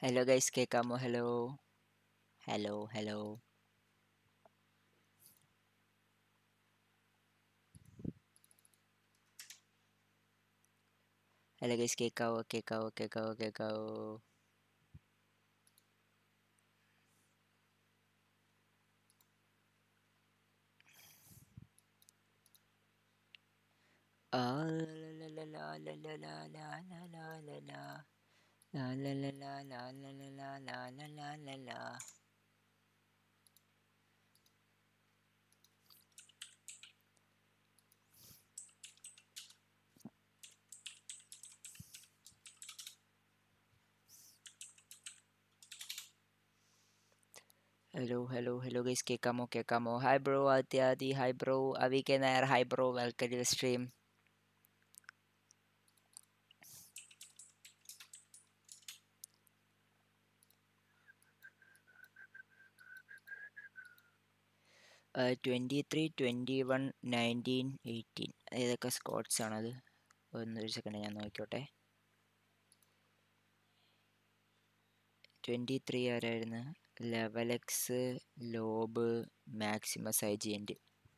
Hello guys കേൾക്കാമോ hello hello hello hello guys കേൾക്കാവോ കേൾക്കാവോ കേൾക്കാവോ കേൾക്കാവോ ആ ലാ ലാ ലാ ലാ ലാ ലാ ലാ ലാ ലാ ലാ ലാ. ലാ ലാ ലാ ലാ ലാ ലാ ലാ ലാ ലാ ലാ ലാ ലാ ലാ. ഹലോ ഹലോ ഹലോ ഗൈസ് കേൾക്കാമോ കേൾക്കാമോ ഹായ് ബ്രോ ആദ്യാദി hi bro Avi K Nair hi bro welcome to stream twenty three twenty one nineteen eighteen ഏതൊക്കെ സ്കോട്ട്സ് ആണത് ഒന്നൊരു സെക്കൻഡ് ഞാൻ നോക്കിയോട്ടെ ട്വൻറ്റി ത്രീ ആരായിരുന്നു level X lob Maximus I G N T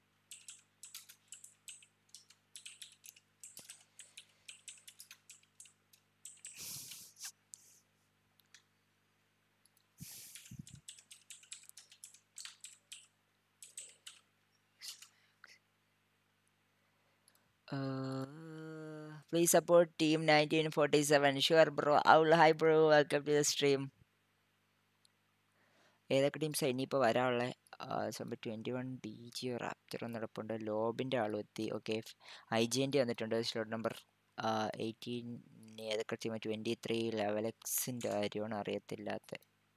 please support team nineteen forty seven sure bro owl hi bro welcome to the stream ഏതൊക്കെ ടീംസാണ് ഇനിയിപ്പോൾ വരാനുള്ളത് സംഭവം twenty one D G raptor നടപ്പുണ്ട് ലോബിൻ്റെ ആളും എത്തി ഓക്കെ ഐ ജി എൻ്റെ വന്നിട്ടുണ്ട് സ്ലോട്ട് നമ്പർ എയ്റ്റീൻ ഏതൊക്കെ ടീം ട്വൻറ്റി ത്രീ ലെവൽ എക്സിൻ്റെ കാര്യമാണ് അറിയത്തില്ലാത്ത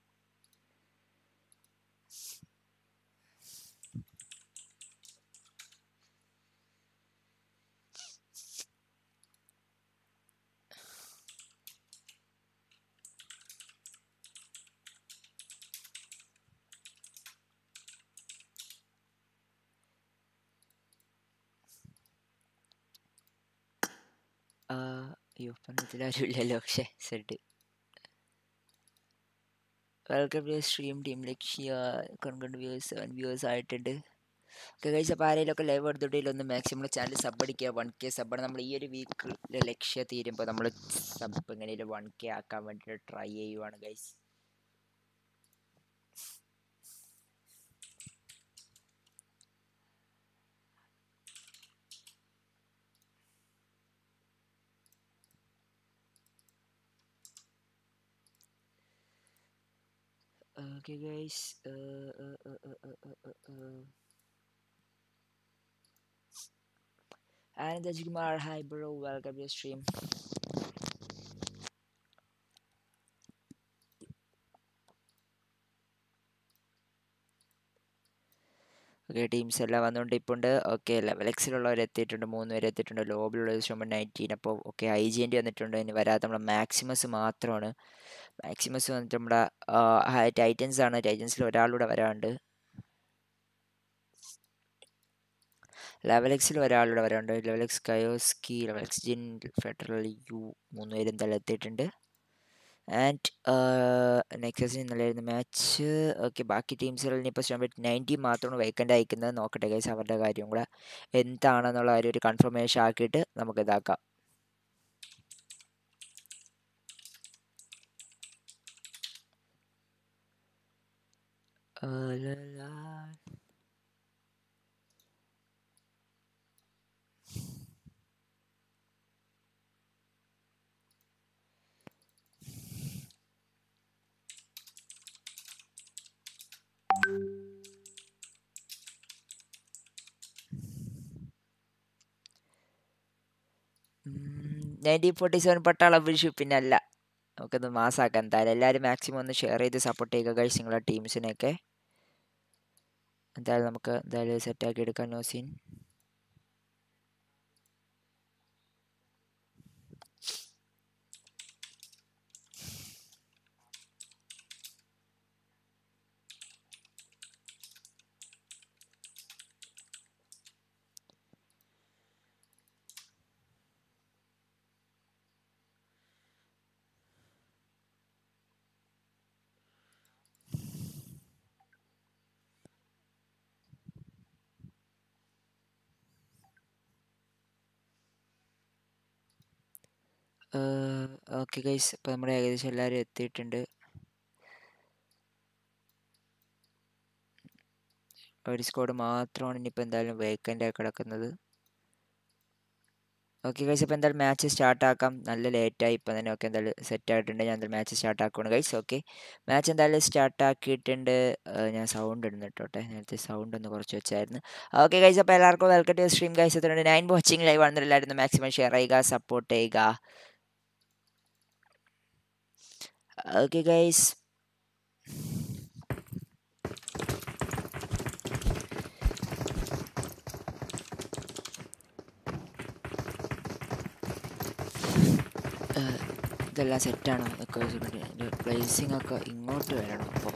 അയ്യോ പറഞ്ഞതിൽ ആരും ഇല്ലല്ലോ പക്ഷേ സെഡ് welcome to stream team Lakshya കൺകണ്ട് വ്യൂവേഴ്സ് സെവൻ വ്യൂവേഴ്സ് ആയിട്ടുണ്ട് ഓക്കെ കഴിച്ച അപ്പോൾ ആരെങ്കിലുമൊക്കെ ലൈവ് എടുത്തിട്ടില്ല ഒന്ന് മാക്സിമം ചാനൽ സബ് അടിക്കുക വൺ കെ സബ് നമ്മൾ ഈ ഒരു വീക്ക് ലക്ഷ്യ തീരുമ്പോൾ നമ്മൾ സബ് എങ്ങനെയും വൺ കെ ആക്കാൻ വേണ്ടിയിട്ട് ട്രൈ ചെയ്യുവാണ് guys Okay, guys. Uh, uh, uh, uh, uh, uh, uh, uh. Anand Kumar, hi bro, welcome to the stream. Okay teams എല്ലാം വന്നുകൊണ്ട് ഇപ്പോൾ ഉണ്ട് ഓക്കെ ലെവൽ എക്സിലുള്ളവർ എത്തിയിട്ടുണ്ട് മൂന്ന് പേര് എത്തിയിട്ടുണ്ട് ലോബിലുള്ളത് ശുഭം നയൻറ്റീൻ അപ്പോൾ ഓക്കെ ഐ ജി എൻ്റെ വന്നിട്ടുണ്ട് ഇനി വരാത്ത നമ്മുടെ മാക്സിമസ് മാത്രമാണ് മാക്സിമസ് വന്നിട്ട് നമ്മുടെ ടൈറ്റൻസ് ആണ് ടൈറ്റൻസിൽ ഒരാളൂടെ വരാനുണ്ട് ലെവൽ എക്സിൽ ഒരാളുടെ വരാനുണ്ട് ലെവൽ എക്സ് കയോസ്കി ലെവൽ എക്സ് ജിൻ ഫെഡറൽ യു മൂന്ന് പേരും എന്തായാലും എത്തിയിട്ടുണ്ട് ആൻഡ് നെക്സസിന് ഇന്നലെയായിരുന്നു മാച്ച് ഓക്കെ ബാക്കി ടീംസുകളിൽ ഇപ്പോൾ ശ്രമിട്ട് നയൻറ്റി മാത്രമാണ് വേക്കൻ്റ് അയക്കുന്നത് നോക്കട്ടെ ഗൈസ് അവരുടെ കാര്യം കൂടെ എന്താണെന്നുള്ള കാര്യം ഒരു കൺഫർമേഷൻ ആക്കിയിട്ട് നമുക്ക് ഇതാക്കാം നയൻറ്റീൻ ഫോർട്ടി സെവൻ പട്ടാളം വിഷു പിന്നെ അല്ല നമുക്കൊന്ന് മാസാക്കാം എന്തായാലും എല്ലാവരും മാക്സിമം ഒന്ന് ഷെയർ ചെയ്ത് സപ്പോർട്ട് ചെയ്യുക കഴിച്ച് നിങ്ങളുടെ ടീംസിനെയൊക്കെ എന്തായാലും നമുക്ക് എന്തായാലും സെറ്റാക്കി എടുക്കാം നോ സീൻ ഓക്കെ ഗൈസ് ഇപ്പോൾ നമ്മുടെ ഏകദേശം എല്ലാവരും എത്തിയിട്ടുണ്ട് ഒരു സ്ക്വാഡ് മാത്രമാണ് ഇനിയിപ്പോൾ എന്തായാലും വേക്കൻ്റ് ആയി കിടക്കുന്നത് ഓക്കെ ഗൈസ് അപ്പോൾ എന്തായാലും മാച്ച് സ്റ്റാർട്ട് ആക്കാം നല്ല ലേറ്റായി ഇപ്പം തന്നെ ഓക്കെ എന്തായാലും സെറ്റ് ആയിട്ടുണ്ട് ഞാൻ എന്തായാലും മാച്ച് സ്റ്റാർട്ട് ആക്കുകയാണ് ഗൈസ് ഓക്കെ മാച്ച് എന്തായാലും സ്റ്റാർട്ട് ആക്കിയിട്ടുണ്ട് ഏഹ് ഞാൻ സൗണ്ട് ഇടുന്നിട്ടോട്ടെ നേരത്തെ സൗണ്ട് ഒന്ന് കുറച്ച് വെച്ചായിരുന്നു ഓക്കെ ഗൈസ് അപ്പോൾ എല്ലാവർക്കും വെൽക്കം ടു സ്ട്രീം ഗൈസ് എത്തുന്നുണ്ട് നയൻ വാച്ചിങ് ലൈവ് ആണെന്നില്ലായിരുന്നു മാക്സിമം ഷെയർ ചെയ്യുക സപ്പോർട്ട് ചെയ്യുക ഓക്കെ ഗൈസ് ഇതെല്ലാം സെറ്റാണ് എൻ്റെ പ്ലേസിംഗ് ഒക്കെ ഇങ്ങോട്ട് വരണം അപ്പോൾ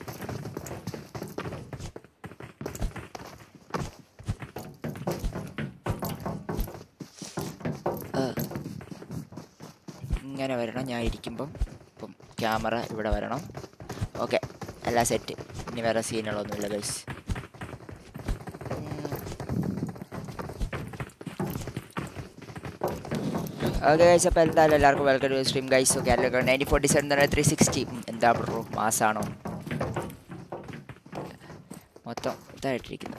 ഇങ്ങനെ വരണം ഞാൻ ഇരിക്കുമ്പം ഇപ്പം ക്യാമറ ഇവിടെ വരണം ഓക്കെ എല്ലാം സെറ്റ് ഇനി വേറെ സീനുകളൊന്നുമില്ല ഗൈസ് ഓക്കെ ഗൈസ് അപ്പോൾ എന്തായാലും എല്ലാവർക്കും welcome to stream guys okay എല്ലാവർക്കും നയൻറ്റി ഫോർട്ടി സെവൻ തന്നെ ത്രീ സിക്സ്റ്റി എന്താ ബ്രോ മാസാണോ മൊത്തം ഇതായിട്ടിരിക്കുന്നു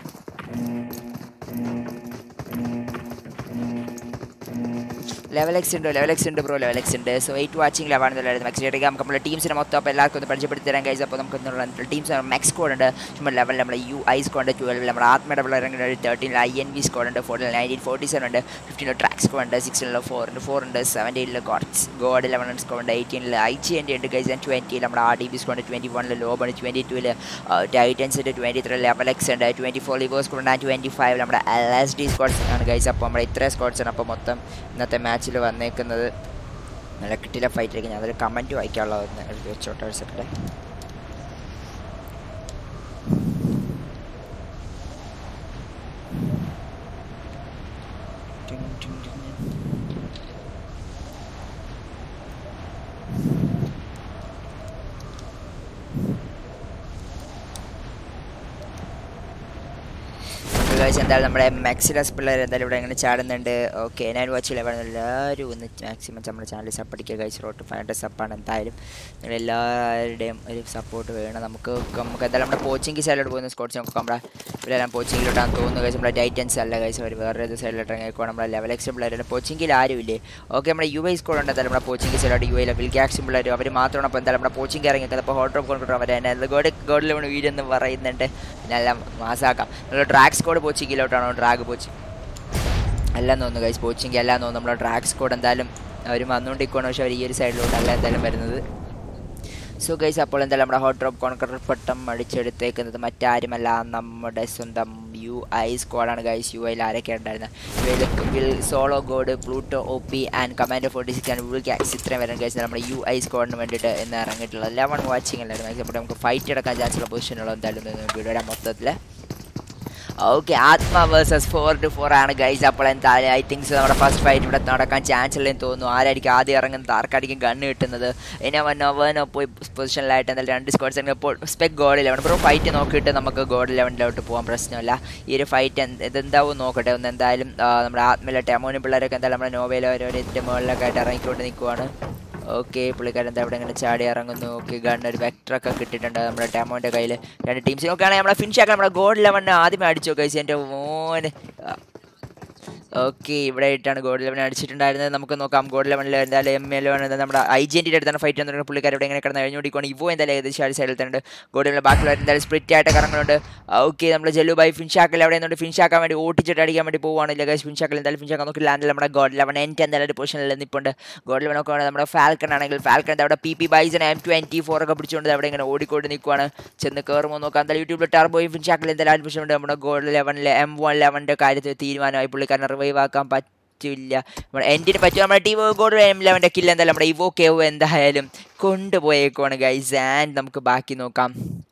ലെവൽ എക്സ് ഉണ്ട് ലെവൽ എക്സ് ഉണ്ട് ബ്രോ ലെവൽ എക്സ് ഉണ്ട് സോ എയ്റ്റ് വാച്ചിങ് ലെവാണെന്നുള്ളത് മാക്സ് എടുക്കുക നമുക്ക് നമ്മുടെ ടീംസിനെ മൊത്തം അപ്പോൾ എല്ലാവർക്കും ഒന്ന് പരിചയപ്പെടുത്തി തരാൻ കഴിച്ചു അപ്പോൾ നമുക്ക് എന്നുള്ള ടീംസ് മാക്സ് സ്കോഡ് ഉണ്ട് ചുമ്മാ ലെവൽ നമ്മുടെ യു ഐ സ്കോഡ് ഉണ്ട് ട്വൽവ് നമ്മുടെ ആത്മയുടെ പിള്ളേർ തേർട്ടീനിൽ ഐ എൻ വി സ്കോഡ് ഉണ്ട് ഫോർട്ടീൻ നയൻറ്റീൻ ഫോർട്ടി സെവൻ ഉണ്ട് ഫിഫ്റ്റീനിൽ ട്രാക്ക് സ്കോഡ് ഉണ്ട് സിക്സ്റ്റീനിൽ ഫോർ ഉണ്ട് ഫോർ ഉണ്ട് സെവൻറ്റീനിൽ ഗോഡ്സ് ഗോഡ് ലെവൻ സ്കോഡ് ഉണ്ട് എയ്റ്റീനിൽ ഐ ജി എൻ്റെ ഉണ്ട് ഗൈസ് ട്വൻറ്റിയിൽ നമ്മുടെ R D B squad twenty വണ്ണിൽ ലോബ് ട്വൻറ്റി ടൂവിൽ ടൈറ്റൻസ് ഉണ്ട് ട്വൻറ്റി ത്രീ ലെവൽ എക്സ് ഉണ്ട് ട്വൻറ്റി ഫോർ ലിവേഴ്സ് സ്കോഡ് ഉണ്ട് ട്വൻറ്റി ഫൈവ് നമ്മുടെ എൽ എസ് ഡി സ്കോഡ്സ് ആണ് ഗൈസ് അപ്പോൾ നമ്മുടെ ഇത്രയും സ്കോഡ്സ് ആണ് അപ്പോൾ മൊത്തം ഇന്നത്തെ മാച്ചിൽ വന്നേക്കുന്നത് നല്ല കിട്ടില്ല ഫൈറ്റ് ആയിരിക്കും ഞാനൊരു കമൻറ്റ് വായിക്കാനുള്ളതെന്ന് എഴുതി വെച്ചോട്ടെ ഒരു സെക്കൻഡ് ഗൈസ് എന്തായാലും നമ്മുടെ മെക്സിലസ് പിള്ളേർ എന്തായാലും ഇവിടെ ഇങ്ങനെ ചാടുന്നുണ്ട് ഓക്കെ നയൻ വാച്ച് ലെവൻ എല്ലാവരും ഒന്ന് മാക്സിമം നമ്മുടെ ചാനൽ സപ്പോർട്ടിക്കുക ഗൈസ് റോട്ട് ഫൈവ് ഹൺഡ്രഡ് സപ്പാണ് എന്തായാലും നിങ്ങൾ എല്ലാവരുടെയും ഒരു സപ്പോർട്ട് വേണം നമുക്ക് നമുക്ക് എന്തായാലും നമ്മുടെ പോച്ചിങ് സൈഡിലോട്ട് പോകുന്ന സ്കോട്ട്സ് നമുക്ക് നമ്മുടെ ഇവരെല്ലാം പോച്ചിങ്ങിലോട്ടാണ് തോന്നുന്നു ഗൈസ് നമ്മുടെ ടൈറ്റൻസ് അല്ല ഗൈസ് അവർ വേറെ ഏത് സൈഡിലോട്ട് ഇറങ്ങിക്കോ നമ്മുടെ ലെവൽ എക്സ് പിള്ളേരുടെ പോച്ചിങ്ങിൽ ആരുമില്ലേ ഓക്കെ നമ്മുടെ യു ഐ സ്കോഡ് ഉണ്ട് എന്തായാലും നമ്മുടെ പോച്ചിങ് സൈഡിലോട്ട് യു ഐ ലെവൽ ഗ്യാക്സും പിള്ളേർ അവർ മാത്രമാണ് അപ്പോൾ എന്തായാലും നമ്മുടെ പോച്ചിങ് ഇറങ്ങിയത് അപ്പോൾ ഹോട്ട് ഡ്രോപ്പ് കൊണ്ടിട്ട് അവർ തന്നെ ഗോഡ് ഗോഡ് ലെവൺ വീടെന്ന് പറയുന്നുണ്ട് പിന്നെ എല്ലാം മാസാക്കാം നമ്മൾ ഡ്രാഗ് സ്കോഡ് പോച്ചിങ്ങിലോട്ടാണോ ഡ്രാഗ് പോച്ചി എല്ലാം തോന്നുന്നു ഗൈസ് പോച്ചിങ് എല്ലാം തോന്നുന്നു നമ്മുടെ ഡ്രാഗ് സ്കോഡ് എന്തായാലും അവർ വന്നുകൊണ്ടിരിക്കുകയാണ് പക്ഷേ അവർ ഈ ഒരു സൈഡിലോട്ടല്ല എന്തായാലും വരുന്നത് സോ ഗൈസ് അപ്പോൾ എന്തായാലും നമ്മുടെ ഹോട്ട് ഡ്രോപ്പ് കോൺകർ പട്ടം അടിച്ചെടുത്തേക്കുന്നത് മറ്റാരുമല്ല നമ്മുടെ സ്വന്തം യു ഐ സ്ക്വാഡാണ് ഗൈസ് യു ഐയിൽ ആരൊക്കെ ഉണ്ടായിരുന്നത് will solo god Pluto O P and commander forty six and will ക്യാക്സ് ഇത്രയും വരാൻ ഗൈസ് നമ്മുടെ യു ഐ സ്ക്വാഡിന് വേണ്ടിയിട്ട് എന്ന് ഇറങ്ങിയിട്ടുള്ളത് ലെവൺ വാച്ചിങ് അല്ലായിരുന്നു ഗൈസ് അപ്പോൾ നമുക്ക് ഫൈറ്റ് എടുക്കാൻ ചാൻസുള്ള പൊസിഷനുള്ള എന്തായാലും വീഡിയോയുടെ മൊത്തത്തിൽ ഓക്കെ ആത്മ വേഴ്സസ് ഫോർ ടു ഫോർ ആണ് ഗൈസ് അപ്പോൾ എന്തായാലും ഐ തിങ്ക്സ് നമ്മുടെ ഫസ്റ്റ് ഫൈറ്റ് ഇവിടെ നടക്കാൻ ചാൻസ് ഉള്ളതെന്ന് തോന്നുന്നു ആരായിരിക്കും ആദ്യം ഇറങ്ങുന്നത് ആർക്കായിരിക്കും ഗണ്ണ് കിട്ടുന്നത് ഇനി അവൻ നോവനോ പോയി പൊസിഷനിലായിട്ട് എന്തായാലും രണ്ട് സ്കോഡ്സ് ഇപ്പോൾ സ്പെക് ഗോഡ് ലെവൻ ഇപ്പോൾ ഫൈറ്റ് നോക്കിയിട്ട് നമുക്ക് ഗോഡ് ലെവനിലോട്ട് പോകാൻ പ്രശ്നമില്ല ഈ ഒരു ഫൈറ്റ് ഇതെന്താവും നോക്കട്ടെ ഒന്ന് എന്തായാലും നമ്മുടെ ആത്മയിലെ ടെമോനും പിള്ളേരൊക്കെ എന്തായാലും നമ്മുടെ നോവയിലോ ഓരോ ഇതിൻ്റെ മുകളിലൊക്കെ ആയിട്ട് ഇറങ്ങിക്കൊണ്ട് നിൽക്കുവാണ് ഓക്കെ പുള്ളിക്കാരൻ എന്താ അവിടെ ഇങ്ങനെ ചാടി ഇറങ്ങുന്നു ഓക്കെ ഗൺ ഒരു വെക്ടറൊക്കെ കിട്ടിയിട്ടുണ്ട് നമ്മുടെ ടെമോൻ്റെ കയ്യിൽ രണ്ട് ടീംസ് നോക്കുകയാണെങ്കിൽ നമ്മുടെ ഫിനിഷ് ആക്കാൻ നമ്മുടെ ഗോഡ് ലെവനെ ആദ്യമേ അടിച്ചു ഗൈസ് എൻ്റെ മോന് ഓക്കെ ഇവിടെ ആയിട്ടാണ് ഗോഡ് ലെവൻ അടിച്ചിട്ടുണ്ടായിരുന്നത് നമുക്ക് നോക്കാം ഗോഡ് ലെവനിൽ എന്തായാലും എം എൽ നമ്മുടെ ഐ ജി എൻ്റെ അടുത്താണ് ഫൈറ്റ് ചെയ്യുന്ന പുള്ളിക്കാർ ഇവിടെ ഇങ്ങനെ കിടന്ന് കഴിഞ്ഞുകൊണ്ടിരിക്കുകയാണ് ഇവോ എന്തായാലും ഏകദേശം ആ സൈഡിൽ തന്നെ ഗോഡ് ലെവനിൽ ബാക്കിയുള്ളവർ എന്തായാലും സ്പ്ലിറ്റ് ആയിട്ട് കറങ്ങുന്നുണ്ട് ഓക്കെ നമ്മൾ ജല്ലു ബൈ ഫിൻഷാക്കൽ അവിടെ നിന്നുകൊണ്ട് ഫിൻഷാക്കാൻ വേണ്ടി ഓട്ടിച്ചിട്ട് അടിക്കാൻ വേണ്ടി പോവുകയാണ് ലഗേജ് ഫിൻഷാക്കൽ എന്തായാലും ഫിൻഷാക്കാൻ നോക്കി ലാൻഡിൽ നമ്മുടെ ഗോഡ് ലെവൻ എൻ്റെ എന്തായാലും ഒരു പൊസിഷനിൽ നിൽപ്പുണ്ട് ഗോഡ് ലെവൻ ഒക്കെ നമ്മുടെ ഫാൽക്കൺ ആണെങ്കിൽ ഫാൽക്കൺ അവിടെ P P bizon M twenty four ഒക്കെ പിടിച്ചുകൊണ്ട് അവിടെ ഇങ്ങനെ ഓടിക്കൊണ്ട് നിൽക്കുവാണ് ചെന്ന് കയറുമ്പോൾ നോക്കാം എന്തായാലും യൂട്യൂബിൽ ടർബോയും ഫിൻഷാക്കൽ എന്തായാലും അഡ്മിഷൻ നമ്മുടെ ഗോഡ് ലെവനിലെ എം വൺ ലെവൻ്റെ കാര്യത്തിൽ തീരുമാനമായി പുള്ളിക്കാരനെ റിവൈവ് ആക്കാൻ പറ്റും പറ്റില്ല നമ്മുടെ എൻഡിന് പറ്റും നമ്മുടെ ടീം ഗോഡ് എം ലെവൻ്റെ കില്ല എന്തായാലും നമ്മുടെ ഇവോ കേവ് എന്തായാലും കൊണ്ടുപോയേക്കുവാണ് ഗൈസ് ആൻഡ് നമുക്ക് ബാക്കി നോക്കാം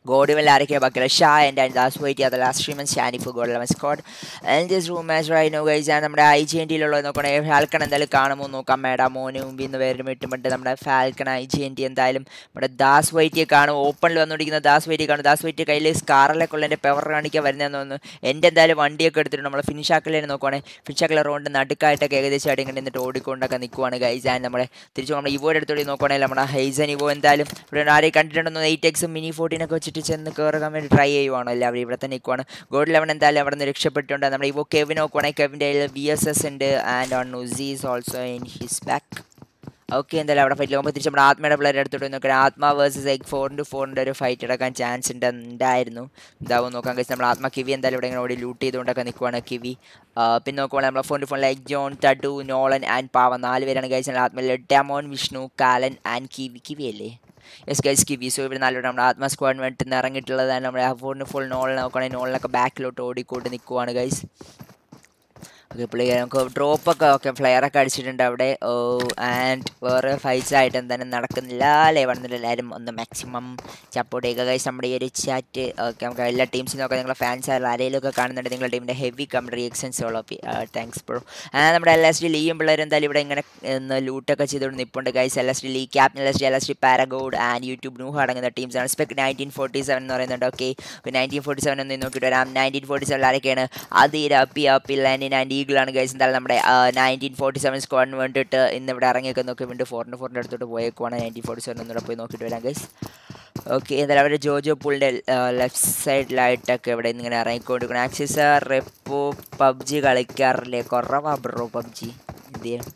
Godwin Larry Bakala Shah and then that's wait yeah the last stream and Shani for goal 11 squad and this room as right now guys ആണ് നമ്മുടെ ഐ ജി എൻ ടിയിലുള്ള നോക്കണേ falcon എന്തായാലും കാണുമോ നോക്കാം മേഡം മോന് മുമ്പിൽ നിന്ന് പേരും ഇട്ടുമുണ്ട് നമ്മുടെ falcon I G N T എന്തായാലും നമ്മുടെ ദാസ് വൈറ്റിയെ കാണും ഓപ്പണിൽ വന്നുകൊണ്ടിരിക്കുന്ന ദാസ് വൈറ്റി കാണും ദാസ് വൈറ്റ് കയ്യിൽ സ്കാറിലൊക്കെ ഉള്ള എൻ്റെ പവർ കാണിക്കാൻ വരുന്നതെന്ന് തോന്നുന്നു എൻ്റെ എന്തായാലും വണ്ടിയൊക്കെ എടുത്തിട്ടുണ്ട് നമ്മൾ ഫിനിഷാക്കലേ നോക്കുവാണെങ്കിൽ ഫിനിഷാക്കലെ റോഡ് നടുക്കായിട്ടൊക്കെ ഏകദേശം ആയിട്ട് ഇങ്ങനെ നിന്നിട്ട് ഓടിക്കൊണ്ടൊക്കെ നിൽക്കുവാണ് ഗൈസ് ആൻഡ് നമ്മുടെ തിരിച്ച് നമ്മൾ ഇവോയുടെ അടുത്തോടെ നോക്കുവാണെങ്കിൽ നമ്മുടെ ഹൈസൻ ഇവോ എന്തായാലും ഇവിടെ ആരെയും കണ്ടിട്ടുണ്ടെന്ന് എയ്റ്റ് എക്സും മിനി ഫോർട്ടീനൊക്കെ വെച്ചിട്ട് ചെന്ന് കയറാൻ വേണ്ടി ട്രൈ ചെയ്യുവാണ് എല്ലാവരും ഇവിടെ തന്നെ നിൽക്കുവാണ് ഗോഡ് ലെവൻ എന്തായാലും അവിടെ നിന്ന് രക്ഷപ്പെട്ടിട്ടുണ്ട് നമ്മുടെ ഇവോ കെവിൻ നോക്കുവാണെങ്കിൽ കെവിൻ്റെ കയ്യിൽ വി എസ് എസ് ഉണ്ട് and on Uzis also in his back okay എന്തായാലും അവിടെ ഫൈറ്റ് പോകുമ്പോൾ തിരിച്ച് നമ്മുടെ ആത്മയുടെ പിള്ളേരെ അടുത്തോട്ട് നോക്കാം ആത്മ വേഴ്സസ് എഗ് ഫോർ ഇൻറ്റു ഫോറിൻ്റെ ഒരു ഫൈറ്റ് എടുക്കാൻ ചാൻസ് ഉണ്ട് ഉണ്ടായിരുന്നു ഇതാവും നോക്കാൻ കഴിച്ച് നമ്മൾ ആത്മ കിവി എന്തായാലും ഇവിടെ ഇങ്ങനെ ഓടി ലൂട്ട് ചെയ്തുകൊണ്ടൊക്കെ നിൽക്കുവാണ് കിവി പിന്നെ നോക്കുമ്പോൾ നമ്മളെ ഫോൺ ഫോണിൽ എഗ് ജോൺ തടു നോളൻ ആൻഡ് പാവ നാല് പേരാണ് കഴിച്ചാൽ ആത്മയിൽ demon Vishnu Kalan and kiwi kiwi അല്ലേ യെസ് ഗൈസ് കിവി സോ ഇവിടെ നല്ലോണം നമ്മുടെ ആത്മ സ്ക്വാഡ് വേണ്ടി ഇറങ്ങിയിട്ടുള്ളതാണ് നമ്മുടെ ഫോണിന് ഫുൾ നോളിനെ നോക്കുകയാണെങ്കിൽ നോളിനൊക്കെ ബാക്കിലോട്ട് ഓടിക്കൊണ്ട് നിൽക്കുവാണ് ഗൈസ് ഓക്കെ പുള്ളി നമുക്ക് ഡ്രോപ്പൊക്കെ ഓക്കെ ഫ്ലെയറൊക്കെ അടിച്ചിട്ടുണ്ട് അവിടെ ഓ ആൻഡ് വേറെ ഫൈറ്റ്സ് ആയിട്ട് എന്തായാലും നടക്കുന്നില്ല അല്ലേ വന്നിട്ട് എല്ലാവരും ഒന്ന് മാക്സിമം സപ്പോർട്ട് ചെയ്യുക ഗൈസ് നമ്മുടെ ഈ ഒരു ചാറ്റ് ഓക്കെ നമുക്ക് എല്ലാ ടീംസിനും ഒക്കെ നിങ്ങളുടെ ഫാൻസ് ആരെങ്കിലും ഒക്കെ കാണുന്നുണ്ട് നിങ്ങളുടെ ടീമിൻ്റെ ഹെവി കം റിയാക്ഷൻസ് ഉള്ള താങ്ക്സ് ബ്രോ ആൻഡ് നമ്മുടെ എൽ എസ് ഡി ലീയും പിള്ളേർ എന്തായാലും ഇവിടെ ഇങ്ങനെ ഒന്ന് ലൂട്ടൊക്കെ ചെയ്തുകൊണ്ട് നിൽപ്പുണ്ട് guys L S D lee captain L S D L S D paragod and YouTube നൂഹ് അടങ്ങുന്ന ടീംസാണ് സ്പെക് നയൻറ്റീൻ ഫോർട്ടി സെവൻ എന്ന് പറയുന്നുണ്ട് ഓക്കെ നയൻറ്റീൻ ഫോർട്ടി സെവൻ ഒന്ന് നോക്കിയിട്ട് വരാം നയൻറ്റീൻ ഫോർട്ടി സെവൻ ആരൊക്കെയാണ് അതിര പി അപ്പി ലാൻഡി ആൻഡ് ഈഗിളാണ് ഗൈസ് എന്തായാലും നമ്മുടെ നയൻറ്റീൻ ഫോർട്ടി സെവൻ സ്ക്വാഡിന് വേണ്ടിയിട്ട് ഇന്ന് ഇവിടെ ഇറങ്ങിയൊക്കെ നോക്കി വീണ്ടും ഫോറിന് ഫോറിൻ്റെ അടുത്തോട്ട് പോയേക്കുവാണ് നയൻറ്റീൻ ഫോർട്ടി സെവൻ ഒന്നുകൂടെ പോയി നോക്കിയിട്ട് വരാം ഗൈസ് ഓക്കെ എന്തായാലും അവർ ജോജോ പുളിൻ്റെ ലെഫ്റ്റ് സൈഡിലായിട്ടൊക്കെ ഇവിടെ ഇങ്ങനെ ഇറങ്ങിക്കൊണ്ടിരിക്കണം ആക്സിസ് റെപ്പോ പബ്ജി കളിക്കാറില്ലേ കുറവാ ബ്രോ പബ്ജി എന്ത് ചെയ്യാം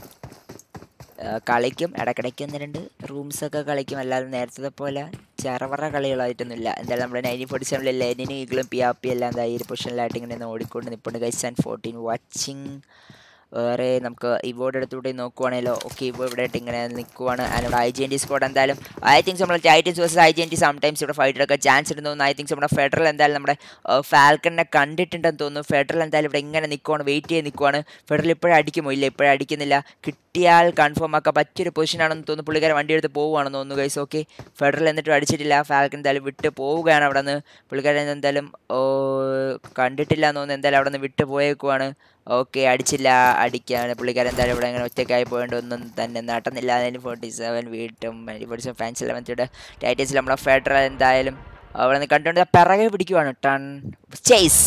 കളിക്കും ഇടയ്ക്കിടയ്ക്ക് ഒന്ന് രണ്ട് റൂംസൊക്കെ കളിക്കും അല്ലാതെ നേരത്തെ പോലെ ചെറവറ കളികളായിട്ടൊന്നുമില്ല എന്തായാലും നമ്മുടെ നയൻറ്റീൻ ഫോർട്ടി സെവനിലെ ലെനിനും ഈഗിളും പി ആർ പി എല്ലാം എന്താ ഈ ഒരു പൊസിഷനിലായിട്ട് ഇങ്ങനെ ഓടിക്കൊണ്ട് നിൽപ്പുണ്ട് ഗൈസ് ആൻഡ് ഫോർട്ടീൻ വാച്ചിങ് വേറെ നമുക്ക് ഇവോടെ അടുത്തൂടെ നോക്കുവാണല്ലോ ഓക്കെ ഇവോ ഇവിടെ ആയിട്ട് ഇങ്ങനെ നിൽക്കുവാണ് അതിനോട് I G N T squad എന്തായാലും ഐ തിങ്സ് നമ്മുടെ Titans versus I G N T sometimes ഇവിടെ ഫൈറ്റ് എടുക്കാൻ ചാൻസ് ഉണ്ടെന്ന് തോന്നുന്നു ഐ തിങ്സ് നമ്മുടെ ഫെഡറൽ എന്തായാലും നമ്മുടെ ഫാൽക്കണിനെ കണ്ടിട്ടുണ്ടെന്ന് തോന്നുന്നു ഫെഡറൽ എന്തായാലും ഇവിടെ ഇങ്ങനെ നിൽക്കുവാണ് വെയിറ്റ് ചെയ്ത് നിൽക്കുവാണ് ഫെഡറൽ ഇപ്പോഴും അടിക്കുമോ ഇല്ല ഇപ്പോഴും അടിക്കുന്നില്ല കിട്ടിയാൽ കൺഫേം ആക്കാൻ പറ്റിയൊരു പൊസിഷനാണെന്ന് തോന്നുന്നു പുള്ളിക്കാരൻ വണ്ടി എടുത്ത് പോവുകയാണെന്ന് തോന്നുന്നു ഗൈസ് ഓക്കെ ഫെഡറൽ എന്നിട്ടും അടിച്ചിട്ടില്ല ഫാൽക്കൺ എന്തായാലും വിട്ട് പോവുകയാണ് അവിടെ നിന്ന് പുള്ളിക്കാരൻ എന്തായാലും കണ്ടിട്ടില്ല എന്ന് തോന്നുന്നു എന്തായാലും അവിടെ നിന്ന് വിട്ട് പോയേക്കുവാണ് ഓക്കെ അടിച്ചില്ല അടിക്കാണ് പുള്ളിക്കാരൻ എന്തായാലും ഇവിടെ ഇങ്ങനെ ഒറ്റക്കായി പോയിട്ട് ഒന്നും തന്നെ നടന്നില്ല അതിന് ഫോർട്ടി സെവൻ വീട്ടും ഫോർട്ടി സെവൻ ഫാൻസ് ഇലവൻത്തിയുടെ ടൈറ്റൻസിൽ നമ്മളെ ഫെഡറൽ എന്തായാലും അവിടെ നിന്ന് കണ്ടുകൊണ്ട് പിറകെ പിടിക്കുവാണ് ടൺ ചേസ്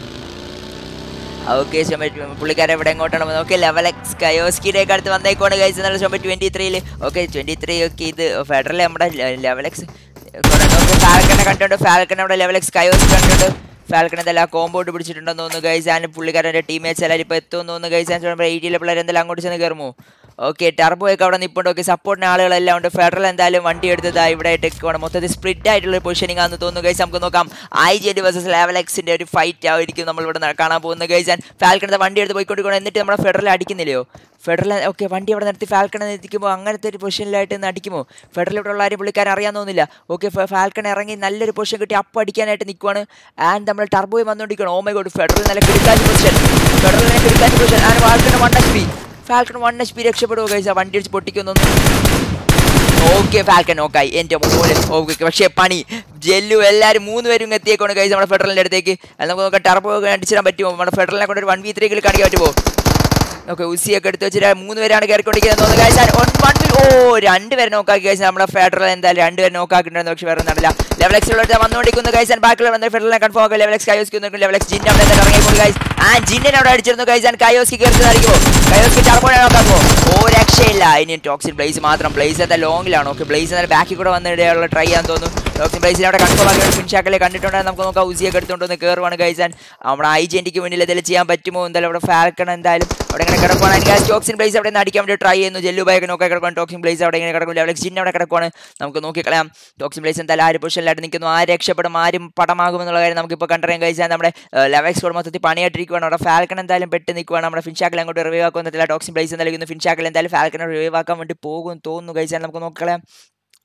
ഓക്കെ പുള്ളിക്കാരൻ ഇവിടെ എങ്ങോട്ടാണ് ഓക്കെ ലെവൽ എക്സ് കയോസ്കിയുടെ ഒക്കെ അടുത്ത് വന്നേക്കോണ് കഴിച്ച് നല്ല ഷോമ്പ് ട്വൻറ്റി ത്രീയിൽ ഓക്കെ ട്വൻറ്റി ത്രീ ഒക്കെ ഇത് ഫെഡറൽ നമ്മുടെ ലെവൽ എക്സ് ഫാൽക്കനെ കണ്ടുകൊണ്ട് ഫാൽക്കൻ അവിടെ ലെവൽ എക്സ് കയോസ് കണ്ടുകൊണ്ട് ഫാൽക്കൺ എന്തെല്ലാം കോമ്പൗണ്ട് പിടിച്ചിട്ടുണ്ടെന്ന് തോന്നുന്നു ഗൈസ് ആൻഡ് പുള്ളിക്കാരൻ്റെ ടീമേറ്റ്സ് എല്ലാവരും ഇപ്പോൾ എത്തുമെന്ന് തോന്നുന്നു ഗൈസ് ആൻഡ് എയ്റ്റിയിലെ പിള്ളേർ എന്തെല്ലാം അങ്ങോട്ട് ചെന്ന് കയറുമോ ഓക്കെ ടർബോ ഒക്കെ അവിടെ നിൽപ്പുണ്ട് ഓക്കെ സപ്പോർട്ടിന് ആളുകളെല്ലാം ഉണ്ട് ഫെഡറൽ എന്തായാലും വണ്ടി എടുത്തത് ഇവിടെ ആയിട്ട് മൊത്തത്തിൽ സ്പ്രിഡ് ആയിട്ടുള്ള പൊസിഷനിങ് ആണെന്ന് തോന്നുന്നു ഗൈസ് നമുക്ക് നോക്കാം I G L versus level എക്സിൻ്റെ ഒരു ഫൈറ്റ് ആയിരിക്കും നമ്മൾ ഇവിടെ കാണാൻ പോകുന്നത് ഗൈസ് ആൻഡ് ഫാൽക്കണത്തെ വണ്ടി എടുത്ത് പോയിക്കൊണ്ടിരിക്കണം എന്നിട്ട് നമ്മുടെ ഫെഡറൽ അടിക്കുന്നില്ലയോ ഫെഡറൽ ഓക്കെ വണ്ടി അവിടെ നിർത്തി ഫാൽക്കണെ എത്തിക്കുമ്പോൾ അങ്ങനത്തെ ഒരു പൊസിഷനിലായിട്ട് നിന്ന് അടിക്കുമോ ഫെഡറൽ ഇവിടെ ഉള്ള ആരും പുള്ളിക്കാരൻ അറിയാൻ തോന്നുന്നില്ല ഓക്കെ ഫാൽക്കൺ ഇറങ്ങി നല്ലൊരു പൊസിഷൻ കിട്ടി അപ്പം അടിക്കാനായിട്ട് നിൽക്കുവാണ് ആൻഡ് നമ്മൾ ടർബോയിൽ വന്നുകൊണ്ടിരിക്കണം ഓ മൈ ഗോഡ് ഫെഡറൽ നല്ല കിടക്കാച്ച പൊസിഷൻ ഫെഡറൽ നല്ല കിടക്കാച്ച position and Falcon one H P Falcon one H P രക്ഷപ്പെടുമോ കഴിച്ച വണ്ടി അടിച്ച് പൊട്ടിക്കൊന്നും ഓക്കെ ഫാൽക്കൺ ഓക്കായി എൻ്റെ മോനെ ഓക്കെ പക്ഷേ പണി ജെല്ലു എല്ലാവരും മൂന്ന് പേരും എത്തിയേക്കാണ് കഴിച്ച് നമ്മുടെ ഫെഡറലിൻ്റെ അടുത്തേക്ക് അത് നമുക്ക് നോക്കാം ടർബോ അടിച്ചിടാൻ പറ്റുമോ നമ്മുടെ ഫെഡറലിനെ കൊണ്ട് ഒരു വൺ വി ത്രീ കാണിക്കാൻ പറ്റുമോ ഓക്കെ ഉസിയൊക്കെ എടുത്ത് വെച്ചിട്ട് മൂന്ന് പേരാണ് കയറിക്കൊണ്ടിരിക്കുന്നത് തോന്നുന്നു കഴിച്ചാൽ വൺ ഓ രണ്ടുപേരെ നോക്കാക്കി കഴിച്ചാൽ നമ്മുടെ ഫെഡറൽ എന്തായാലും രണ്ടുപേരെ നോക്കാക്കിയിട്ടുണ്ടെന്ന് പക്ഷേ വേറെ നടന്നില്ല ലെവൽ എക്സ് ഉള്ള വന്നുകൊണ്ടിരിക്കുന്നു കഴിച്ചാൽ ബാക്കിയുള്ള വന്ന ഫെഡറലിനെ കൺഫേം ആക്കുക ലെവൽ എക്സ് കയോസ്കി ലെവൽ എക്സ് ജിന്നെ അവിടെ ഇറങ്ങിയപ്പോൾ ഗൈസ് ആ ജിന്നിനെ അവിടെ അടിച്ചിരുന്നു കഴിച്ചാൽ കയോസ്കി കയറുന്നതായിരിക്കുമോ കയോസ്കി ചാർപ്പോഴെ നോക്കാക്കുമോ ഓ രക്ഷയില്ല ഇനി ടോക്സിൻ ബ്ലേസ് മാത്രം ബ്ലേസ് എന്താ ലോങ്ങിലാണ് ഓക്കെ ബ്ലേസ് എന്നാൽ ബാക്കിൽ കൂടെ വന്നിടെയുള്ള ട്രൈ ചെയ്യാൻ തോന്നുന്നു ടോക്സിൻ ബ്ലേസിനെ അവിടെ കൺഫേം ആക്കി ഫിൻഷാക്കിലെ കണ്ടിട്ടുണ്ടെങ്കിൽ നമുക്ക് നോക്കാം ഉസിയൊക്കെ എടുത്തുകൊണ്ടൊന്ന് കയറുവാണ് കഴിച്ചാൽ നമ്മുടെ ഐ ജി എൻറ്റിക്ക് മുന്നിൽ എന്തെങ്കിലും ചെയ്യാൻ പറ്റുമോ എന്തായാലും അവിടെ ഫാൽക്കൺ എന്തായാലും അവിടെ ഇങ്ങനെ കിടക്കുവാണ് എനിക്ക് ടോക്സിൻ ബ്ലേസ് അവിടെ നിന്ന് അടിക്കാൻ വേണ്ടി ട്രൈ ചെയ്യുന്നു ജെല്ലു ബൈക്ക് നോക്കി കിടക്കുവാണ് ടോക്സിൻ ബ്ലേസ് അവിടെ ഇങ്ങനെ കിടക്കും ലെവൽ ജിന്നെ അവിടെ കിടക്കുവാണ് നമുക്ക് നോക്കിക്കളയാം ടോക്സിൻ ബ്ലേസ് എന്തായാലും ആര് പൊസിഷനിലായിട്ട് നിൽക്കുന്നു ആര് രക്ഷപ്പെടും ആരും പടമാകുമെന്നുള്ള കാര്യം നമുക്കിപ്പോൾ കണ്ടറിയാൻ കഴിച്ചാൽ നമ്മുടെ ലെവക്സ് കൂടെ മൊത്തത്തിൽ പണിയായിട്ടിരിക്കുവാണ് അവിടെ ഫാൽക്കൺ എന്തായാലും പെട്ട് നിൽക്കുവാണ് നമ്മുടെ ഫിൻഷാക്കിൽ അങ്ങോട്ട് റിവൈവ് ആക്കുന്നില്ല ടോക്സിൻ ബ്ലേസ് എന്തായാലും ഫിൻഷാക്കിൽ എന്തായാലും ഫാൽക്കനെ റിവൈവ് ആക്കാൻ വേണ്ടി പോകും തോന്നുന്നു കഴിച്ചാൽ നമുക്ക് നോക്കിക്കളയാം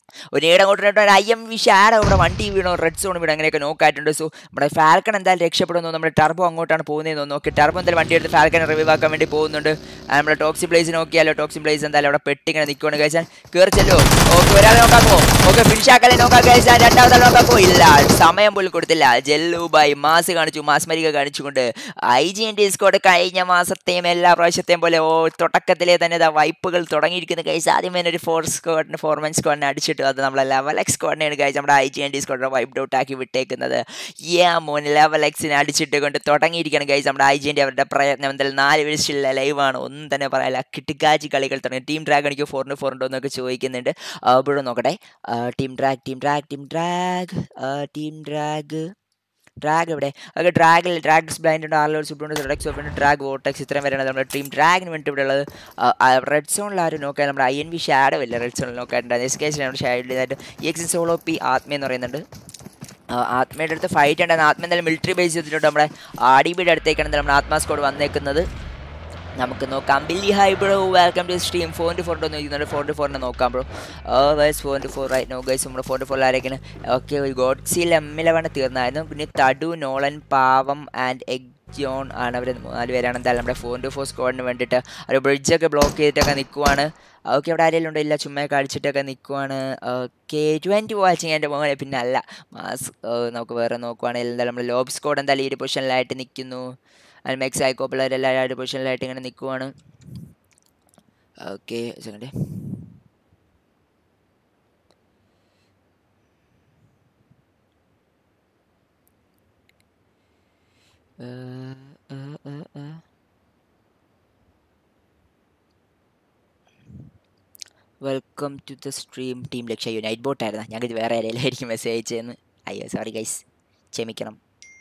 ഒരു നേടെ അങ്ങോട്ട് ഒരു ഐ എം വി ഷാഡോ ഇവിടെ വണ്ടി വീണോ റെഡ് സോൺ വീണോ അങ്ങനെയൊക്കെ നോക്കായിട്ടുണ്ട് സോ നമ്മുടെ ഫാൽക്കൺ എന്തായാലും രക്ഷപ്പെടുന്നു നമ്മുടെ ടർബോ അങ്ങോട്ടാണ് പോകുന്നതെന്ന് നോക്കി ടർബോ എന്തായാലും വണ്ടി എടുത്ത് ഫാൽക്കനെ റിവൈവ് ആക്കാൻ വേണ്ടി പോകുന്നുണ്ട് ആ, നമ്മുടെ ടോക്സി പ്ലേസ് നോക്കിയാലോ ടോക്സി പ്ലേസ് എന്തായാലും അവിടെ പെട്ടിങ്ങനെ നിൽക്കുകയാണ് കഴിച്ചാൽ കയറി ചെല്ലോ ഓക്കെ ഒരാളെ നോക്കാമോ ഓക്കെ ഫിനിഷാക്കലെ നോക്കാൻ കഴിച്ചാൽ രണ്ടാമത്തെ നോക്കാമോ ഇല്ല സമയം പോലും കൊടുത്തില്ല ജെല്ലു ബൈ മാസ് കാണിച്ചു മാസ്മരിക കാണിച്ചുകൊണ്ട് ഐ ജി എൻ ഡിസ്കോഡ് കഴിഞ്ഞ മാസത്തെയും എല്ലാ പ്രാവശ്യത്തെയും പോലെ ഓ തുടക്കത്തിലെ തന്നെ ഇതാ വൈപ്പുകൾ തുടങ്ങിയിരിക്കുന്ന കഴിച്ച് ആദ്യം തന്നെ ഒരു ഫോർ സ്ക്വാഡിന് ഫോർമൻ സ്ക്വാഡിനെ അടിച്ചിട്ട് അത് നമ്മളെ ലെവൽ എക്സ് സ്ക്വാഡിനെയാണ് കഴിച്ച് നമ്മുടെ ഐ ജി എൻ ഡി സ്ക്വാഡിനെ വൈപ്പ് ഔട്ട് ആക്കി വിട്ടേക്കുന്നത് ഏ മോൻ ലെവൽ എക്സിനെ അടിച്ചിട്ട് കൊണ്ട് തുടങ്ങിയിരിക്കണം കഴിച്ച് നമ്മുടെ ഐ ജി എൻ ഡി അവരുടെ പ്രയത്നം എന്തായാലും നാല് വീഴ്ചയുള്ള ലൈവാണ് ഒന്നും തന്നെ പറയാനില്ല കിട്ടിക്കാച്ചി കളികൾ തുടങ്ങി ടീം ഡ്രാഗ് എനിക്ക് ഫോറിന് ഫോർ ഉണ്ടോ എന്നൊക്കെ ചോദിക്കുന്നുണ്ട് ആ, ഇവിടെ നോക്കട്ടെ team drag team drag team drag team drag drag എവിടെ ഓക്കെ ഡ്രാഗിൽ ഡ്രാഗ്സ് ബ്ലൈൻഡ് ഉണ്ട് ആർലോഡ് സൂപ്പർ റെഡക്സ് ഓഫ് ഉണ്ട് ഡ്രാഗ് വോട്ടക്സ് ഇത്രയും വരെയാണ് നമ്മുടെ ടീം ഡ്രാഗിന് വേണ്ടി ഇവിടെ ഉള്ളത് റെഡ് സോണിൽ ആരും നോക്കാൻ നമ്മുടെ ഐ എൻ വി ഷാഡോ ഇല്ല റെഡ് സോണിൽ നോക്കാറുണ്ട് എസ് കെ നമ്മുടെ ഷാഡോ ഇതായിട്ട് E X solo P Athma എന്ന് പറയുന്നുണ്ട് ആ, ആത്മയുടെ അടുത്ത് ഫൈറ്റ് ഉണ്ടായിരുന്നു ആത്മ എന്തായാലും മിലിറ്ററി ബേസ് ചെയ്തിട്ടുണ്ട് നമ്മുടെ ആർ ഡി ബിയുടെ അടുത്തേക്കാണ് എന്തായാലും നമ്മുടെ ആത്മാ സ്കോഡ് വന്നേക്കുന്നത് നമുക്ക് നോക്കാം Billy hi bro welcome to stream four to four നോക്കുന്നുണ്ട് ഫോർ ടു ഫോറിനെ നോക്കാം ബ്രോ വൈസ് four to four right no guys നമ്മുടെ ഫോർ ടു ഫോർ ആരൊക്കെയാണ് ഓക്കെ ഗോഡ്സിൽ എം ഇലവണ് തീർന്നായിരുന്നു പിന്നെ തടു നോളൻ പാവം ആൻഡ് എഗ് ജോൺ ആണ് അവർ നാല് പേരാണ് എന്തായാലും നമ്മുടെ ഫോർ ടു ഫോർ സ്ക്വാഡിന് വേണ്ടിയിട്ട് ഒരു ബ്രിഡ്ജൊക്കെ ബ്ലോക്ക് ചെയ്തിട്ടൊക്കെ നിൽക്കുവാണ് ഓക്കെ അവിടെ ആരെങ്കിലും ഉണ്ടോ ഇല്ല ചുമ്മാ കളിച്ചിട്ടൊക്കെ നിൽക്കുവാണ് ഓക്കെ ട്വൻറ്റി വാച്ചിങ് എൻ്റെ മോനെ പിന്നെ അല്ല മാസ് നമുക്ക് വേറെ നോക്കുവാണെങ്കിൽ എന്തായാലും നമ്മൾ ലോബ് സ്കോഡ് എന്തായാലും ഈ ഒരു പൊസിഷനിലായിട്ട് നിൽക്കുന്നു അതിന് മെക്സ് ആയിക്കോ പിള്ളേരെല്ലാം ആ ഒരു പൊസിഷനിലായിട്ട് ഇങ്ങനെ നിൽക്കുവാണ് okay second welcome to the stream team Lakshya unite bot ആയിരുന്നു ഞങ്ങൾക്ക് വേറെ ആരെയിലായിരിക്കും മെസ്സേജ് അയച്ചതെന്ന് അയ്യോ സോറി ഗൈസ് ക്ഷമിക്കണം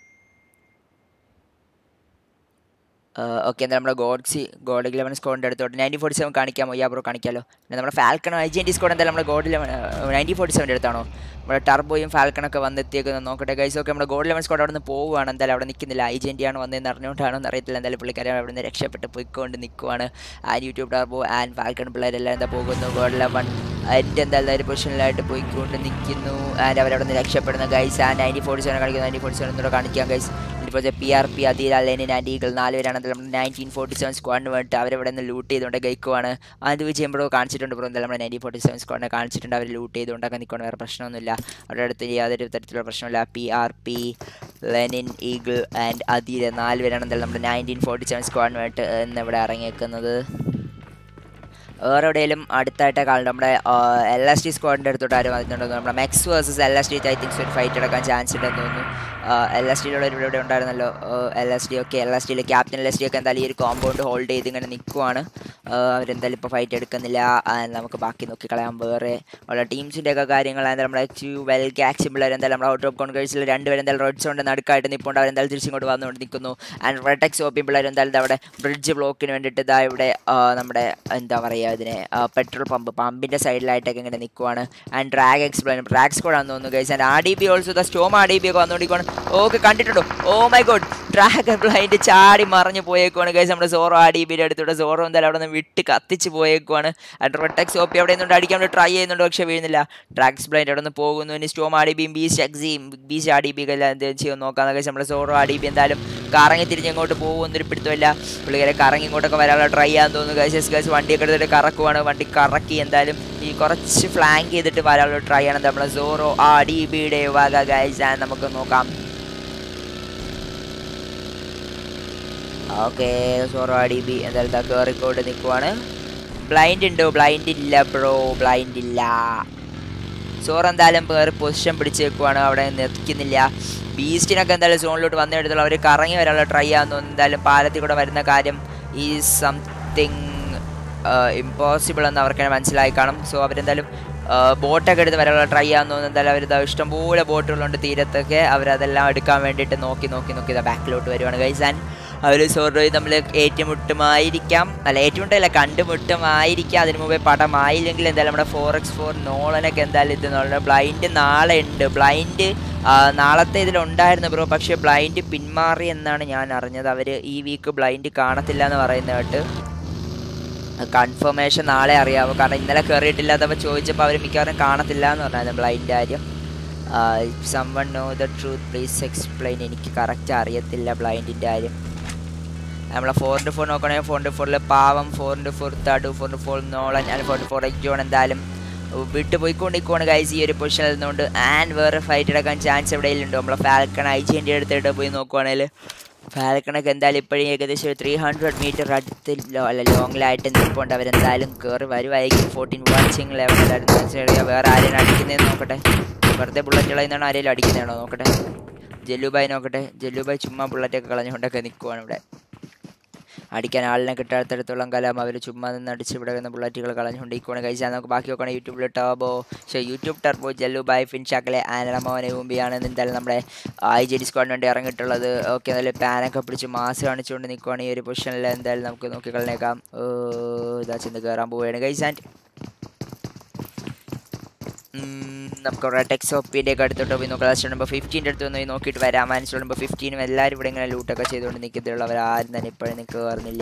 ഓക്കെ എന്താ നമ്മുടെ ഗോഡ്സി ഗോഡ് ഇലവൻ സ്കോഡിൻ്റെ അടുത്തോട്ട് നയൻറ്റി ഫോർട്ടി സെവൻ കാണിക്കാമോ യാ ബ്രോ കാണിക്കാമല്ലോ പിന്നെ നമ്മുടെ ഫാൽക്കണോ I G N T squad എന്തായാലും നമ്മുടെ ഗോഡ് ഇലവൻ നയൻറ്റി ഫോർട്ടി സെവൻ്റെ അടുത്താണോ നമ്മുടെ ടർബോയും ഫാൽക്കണൊക്കെ വന്നെത്തിയേക്കുന്നത് നോക്കട്ടെ ഗൈസ് ഒക്കെ നമ്മുടെ ഗോഡ് ഇലവൻ സ്കോഡ് അവിടെ നിന്ന് പോവുകയാണ് എന്തായാലും അവിടെ നിൽക്കുന്നില്ല ഐ ജി എൻ ടി ആണ് വന്നതെന്ന് അറിഞ്ഞുകൊണ്ടാണോ എന്ന് അറിയത്തില്ല എന്തായാലും പുള്ളിക്കാരെ അവിടെ നിന്ന് രക്ഷപ്പെട്ട് പോയിക്കൊണ്ട് നിൽക്കുവാണ് and YouTube Turbo and Falcon പിള്ളേരെല്ലാം എന്താ പോകുന്നു ഗോഡ് ഇലവൻ എൻ്റെ എന്തായാലും ഒരു പൊസിഷനിലായിട്ട് പോയിക്കൊണ്ട് നിൽക്കുന്നു ആൻഡ് അവരവിടെ നിന്ന് രക്ഷപ്പെടുന്ന guys and ninety forty seven കാണിക്കുന്നു നയൻറ്റി ഫോർട്ടി സെവൻ എന്നൂടെ കാണിക്കാം ഗൈസ് ഇപ്പോൾ പി ആർ പി അദീൽ അല്ലേനിൻ ആൻഡ് ഈഗിൾ നാല് പേരാണ് നമ്മുടെ നയൻറ്റീൻ ഫോർട്ടി സെവൻ സ്ക്വാഡിന് വേണ്ടിയിട്ട് അവരവിടെ നിന്ന് ലൂട്ട് ചെയ്തുകൊണ്ട് ഗൈക്കുവാണ് അത് വിജയം ബ്രോ കാണിച്ചിട്ടുണ്ട് ബ്രോ എന്തായാലും നമ്മുടെ നയൻറ്റീൻ ഫോർട്ടി സെവൻ സ്ക്വാഡിനെ കാണിച്ചിട്ടുണ്ട് അവർ ലൂട്ട് ചെയ്തുകൊണ്ടൊക്കെ നിൽക്കണം വേറെ പ്രശ്നമൊന്നുമില്ല അവരുടെ അടുത്ത് യാതൊരു തരത്തിലുള്ള പ്രശ്നമില്ല P R P Lenin Eagle and Adeel നാല് പേരാണ് എന്തായാലും നമ്മുടെ നയൻറ്റീൻ ഫോർട്ടി സെവൻ സ്ക്വാഡിന് വേണ്ടിയിട്ട് ഇന്ന് ഇവിടെ ഇറങ്ങിയേക്കുന്നത് വേറെ എവിടെയെങ്കിലും അടുത്തായിട്ട് കാണും നമ്മുടെ എൽ എസ് ടി സ്ക്വാഡിൻ്റെ അടുത്തോട്ട് ആരും വന്നിട്ടുണ്ടോ നമ്മുടെ Mex versus L S T I things ഒരു ഫൈറ്റ് എടുക്കാൻ ചാൻസ് ഉണ്ടെന്ന് തോന്നുന്നു എൽ എസ് ടിയിലുള്ള ഇവിടെ ഇവിടെ ഉണ്ടായിരുന്നല്ലോ എൽ എസ് ഡി ഒക്കെ എൽ എസ് ടിയിലെ ക്യാപ്റ്റൻ എൽ എസ് ഡി ഒക്കെ എന്തായാലും ഈ ഒരു കോമ്പൗണ്ട് ഹോൾഡ് ചെയ്ത് ഇങ്ങനെ നിൽക്കുവാണ് അവരെന്തായാലും ഇപ്പോൾ ഫൈറ്റ് എടുക്കുന്നില്ല ആ, നമുക്ക് ബാക്കി നോക്കിക്കളയാം വേറെ ഉള്ള ടീംസിൻ്റെ ഒക്കെ കാര്യങ്ങൾ എന്തായാലും നമ്മുടെ ക്യൂ വെൽ ക്യാക്സിം പിള്ളേർ എന്തായാലും നമ്മുടെ ഔട്ട് ഓഫ് കോൺഗ്രസിൽ രണ്ടുപേരും എന്തായാലും റെഡ് സോണിൻ്റെ നടുക്കായിട്ട് നിൽപ്പുണ്ട് അവരെന്തായാലും തിരിച്ചിങ്ങോട്ട് വന്നുകൊണ്ട് നിൽക്കുന്നു ആൻഡ് റെഡെക്സ് ഓപ്പിയും പിള്ളേർ എന്തായാലും ദാ അവിടെ ബ്രിഡ്ജ് ബ്ലോക്കിന് വേണ്ടിയിട്ട് ഇതാ ഇവിടെ ആ, നമ്മുടെ എന്താ പറയുക ഇതിനെ പെട്രോൾ പമ്പ് പമ്പിൻ്റെ സൈഡിലായിട്ടൊക്കെ ഇങ്ങനെ നിൽക്കുവാണ് ആൻഡ് ഡ്രാഗ് എക്സ്പ്ലെയിൻ ഡ്രാഗ് സ്കോഡാണെന്ന് തോന്നുന്നു guys and R D B also the storm R D B ഒക്കെ വന്നുകൊണ്ടിരിക്കുവാണ് ഓക്കെ കണ്ടിട്ടുണ്ടോ oh my god dragon blind ചാടി മറിഞ്ഞ് പോയേക്കുവാണ് ഗൈസ് നമ്മുടെ സോറോ ആർ ഡി ബിയുടെ അടുത്തൂടെ സോറോ എന്തായാലും അവിടെ നിന്ന് വിട്ട് കത്തിച്ച് പോയേക്കുവാണ് ആൻഡ് റെഡെക്സ് ഓപ്പി അവിടെ നിന്നുണ്ട് അടിക്കാൻ വേണ്ടി ട്രൈ ചെയ്യുന്നുണ്ട് പക്ഷേ വീഴുന്നില്ല ഡ്രാഗ്സ് ബ്ലൈൻഡ് അവിടെ നിന്ന് പോകുന്നു ഇനി സ്റ്റോം ആർ ഡി ബിയും ബീസ് എക്സിയും ബീസ് ആർ ഡി ബി എല്ലാം എന്തെങ്കിലും ചെയ്യുമെന്ന് നോക്കാമെന്ന് ഗൈസ് നമ്മുടെ സോറോ ആർ ഡി ബി എന്തായാലും കറങ്ങി തിരിഞ്ഞ് ഇങ്ങോട്ട് പോകുന്നൊരു പിടുത്തമില്ല പുള്ളിക്കാരെ കറങ്ങി ഇങ്ങോട്ടൊക്കെ വരാനുള്ള ട്രൈ ചെയ്യാൻ തോന്നുന്നു ഗൈസ് ഗൈസ് വണ്ടിയൊക്കെ എടുത്തിട്ട് കറക്കുവാണ് വണ്ടി കറക്കി എന്തായാലും ഈ കുറച്ച് ഫ്ലാങ്ക് ചെയ്തിട്ട് വരാനുള്ള ട്രൈ ആണ് നമ്മളെ സോറോ ആ ഡി ബിയുടെ വക ഗൈസ് ആൻഡ് നമുക്ക് നോക്കാം okay Zorro R D B എന്തായാലും ദാ കയറിക്കൊണ്ട് നിൽക്കുവാണ് ബ്ലൈൻഡ് ഉണ്ടോ ബ്ലൈൻഡ് ഇല്ല ബ്രോ ബ്ലൈൻഡ് ഇല്ല സോർ എന്തായാലും വേറെ പൊസിഷൻ പിടിച്ച് വെക്കുവാണ് അവിടെ നിൽക്കുന്നില്ല ബീസ്റ്റിനൊക്കെ എന്തായാലും സോണിലോട്ട് വന്നെടുത്തുള്ള അവർ കറങ്ങി വരാനുള്ള ട്രൈ ചെയ്യാൻ തോന്നുന്നു എന്തായാലും പാലത്തിൽ കൂടെ വരുന്ന കാര്യം ഈ സംതിങ് ഇമ്പോസിബിൾ എന്ന് അവർക്ക് മനസ്സിലായി കാണും സോ അവരെന്തായാലും ബോട്ടൊക്കെ എടുത്ത് വരാനുള്ള ട്രൈ ചെയ്യാൻ തോന്നുന്നു എന്തായാലും അവർ ഇഷ്ടംപോലെ ബോട്ടുകളുണ്ട് തീരത്തൊക്കെ അവരതെല്ലാം എടുക്കാൻ വേണ്ടിയിട്ട് നോക്കി നോക്കി നോക്കി ഇതാ ബാക്കിലോട്ട് വരുവാണ് ഗൈസ് ആൻഡ് അവർ സോറോയും തമ്മിൽ ഏറ്റുമുട്ടുമായിരിക്കാം അല്ല ഏറ്റുമുട്ടല്ല കണ്ടുമുട്ടുമായിരിക്കാം അതിന് മുമ്പേ പടമായില്ലെങ്കിൽ എന്തായാലും നമ്മുടെ ഫോർ എക്സ് ഫോർ നോളനൊക്കെ എന്തായാലും ഇത് നോളന ബ്ലൈൻഡ് നാളെ ഉണ്ട് ബ്ലൈൻഡ് നാളത്തെ ഇതിലുണ്ടായിരുന്നു ബ്രോ പക്ഷേ ബ്ലൈൻഡ് പിന്മാറി എന്നാണ് ഞാൻ അറിഞ്ഞത് അവർ ഈ വീക്ക് ബ്ലൈൻഡ് കാണത്തില്ല എന്ന് പറയുന്നത് കേട്ട് കൺഫർമേഷൻ നാളെ അറിയാവൂ കാരണം ഇന്നലെ കയറിയിട്ടില്ലാത്തപ്പോൾ ചോദിച്ചപ്പോൾ അവർ മിക്കവാറും കാണത്തില്ല എന്ന് പറഞ്ഞാൽ ബ്ലൈൻഡ് കാര്യം someone know the truth please explain എനിക്ക് കറക്റ്റ് അറിയത്തില്ല ബ്ലൈൻഡിൻ്റെ കാര്യം നമ്മളെ ഫോർ ഇൻറ്റു ഫോർ നോക്കണമെങ്കിൽ ഫോർ ഇൻറ്റു ഫോറിൽ പാവം ഫോർ ഇൻറ്റു ഫോർ തടു four into four Nolan and four into four egg John എന്തായാലും വിട്ട് പോയിക്കൊണ്ടിരിക്കുവാണ് ഗൈസ് ഈ ഒരു പൊസിഷനിൽ നിന്നുകൊണ്ട് ആൻഡ് വേറെ ഫൈറ്റ് എടുക്കാൻ ചാൻസ് എവിടെയെങ്കിലും ഉണ്ടോ നമ്മളെ ഫാൽക്കൺ ഐ ജിൻ്റെ അടുത്തിട്ട് പോയി നോക്കുവാണെങ്കിൽ ഫാൽക്കണൊക്കെ എന്തായാലും ഇപ്പോഴും ഏകദേശം ഒരു ത്രീ ഹൺഡ്രഡ് മീറ്റർ അടുത്ത് ലോ അല്ല ലോങ്ങിലായിട്ട് നിൽപ്പുണ്ട് അവരെന്തായാലും കയറി വരുമായിരിക്കും ഫോർട്ടീൻ വാച്ചിങ് ലെവലിലായിരുന്നു വേറെ ആരെയും അടിക്കുന്നതെന്ന് നോക്കട്ടെ വെറുതെ ബുള്ളറ്റ് കളയുന്നതാണോ ആരെങ്കിലും അടിക്കുന്നതാണോ നോക്കട്ടെ ജല്ലുബായി നോക്കട്ടെ ജല്ലുബായി ചുമ്മാ ബുള്ളറ്റൊക്കെ കളഞ്ഞുകൊണ്ടൊക്കെ നിൽക്കുവാണ് ഇവിടെ അടിക്കാൻ ആളിനെ കിട്ടാത്തടത്തോളം കാലം അവർ ചുമ്മാ നിന്ന് അടിച്ച് ഇവിടെ വന്ന ബുള്ളറ്റുകൾ കളഞ്ഞുകൊണ്ടിരിക്കുകയാണ് കഴിച്ചാൽ നമുക്ക് ബാക്കി നോക്കുകയാണെങ്കിൽ യൂട്യൂബിൽ ടർബോ പക്ഷേ യൂട്യൂബ് ടർബോ ജല്ലു ബൈ ഫിൻഷാക്കിലെ ആനറമോനെ മുമ്പിയാണ് എന്തായാലും നമ്മുടെ ഐ ജി ഡി സ്ക്വാഡിന് വേണ്ടി ഇറങ്ങിയിട്ടുള്ളത് ഓക്കെ നല്ല പാനൊക്കെ പിടിച്ച് മാസ് കാണിച്ചുകൊണ്ട് നിൽക്കുകയാണ് ഈ ഒരു പൊസിഷനിൽ എന്തായാലും നമുക്ക് നോക്കി കളഞ്ഞേക്കാം ഇതാ ചെന്ന് കയറാൻ പോവുകയാണ് ഗൈസ് ആൻഡ് നമുക്ക് അവിടെ ടെക്സോപ്പിൻ്റെ ഒക്കെ അടുത്തോട്ട് പോയി നോക്കാം ലാസ്റ്റ് നമ്പർ ഫിഫ്റ്റീൻ്റെ അടുത്ത് വന്ന് പോയി നോക്കിയിട്ട് വരാം മനസ്സിലുള്ള നമ്പർ ഫിഫ്റ്റീനും എല്ലാവരും ഇവിടെ ഇങ്ങനെ ലൂട്ടൊക്കെ ചെയ്തുകൊണ്ട് നിൽക്കത്തുള്ളവർ ആരും തന്നെ ഇപ്പോഴും നിൽക്കുന്നില്ല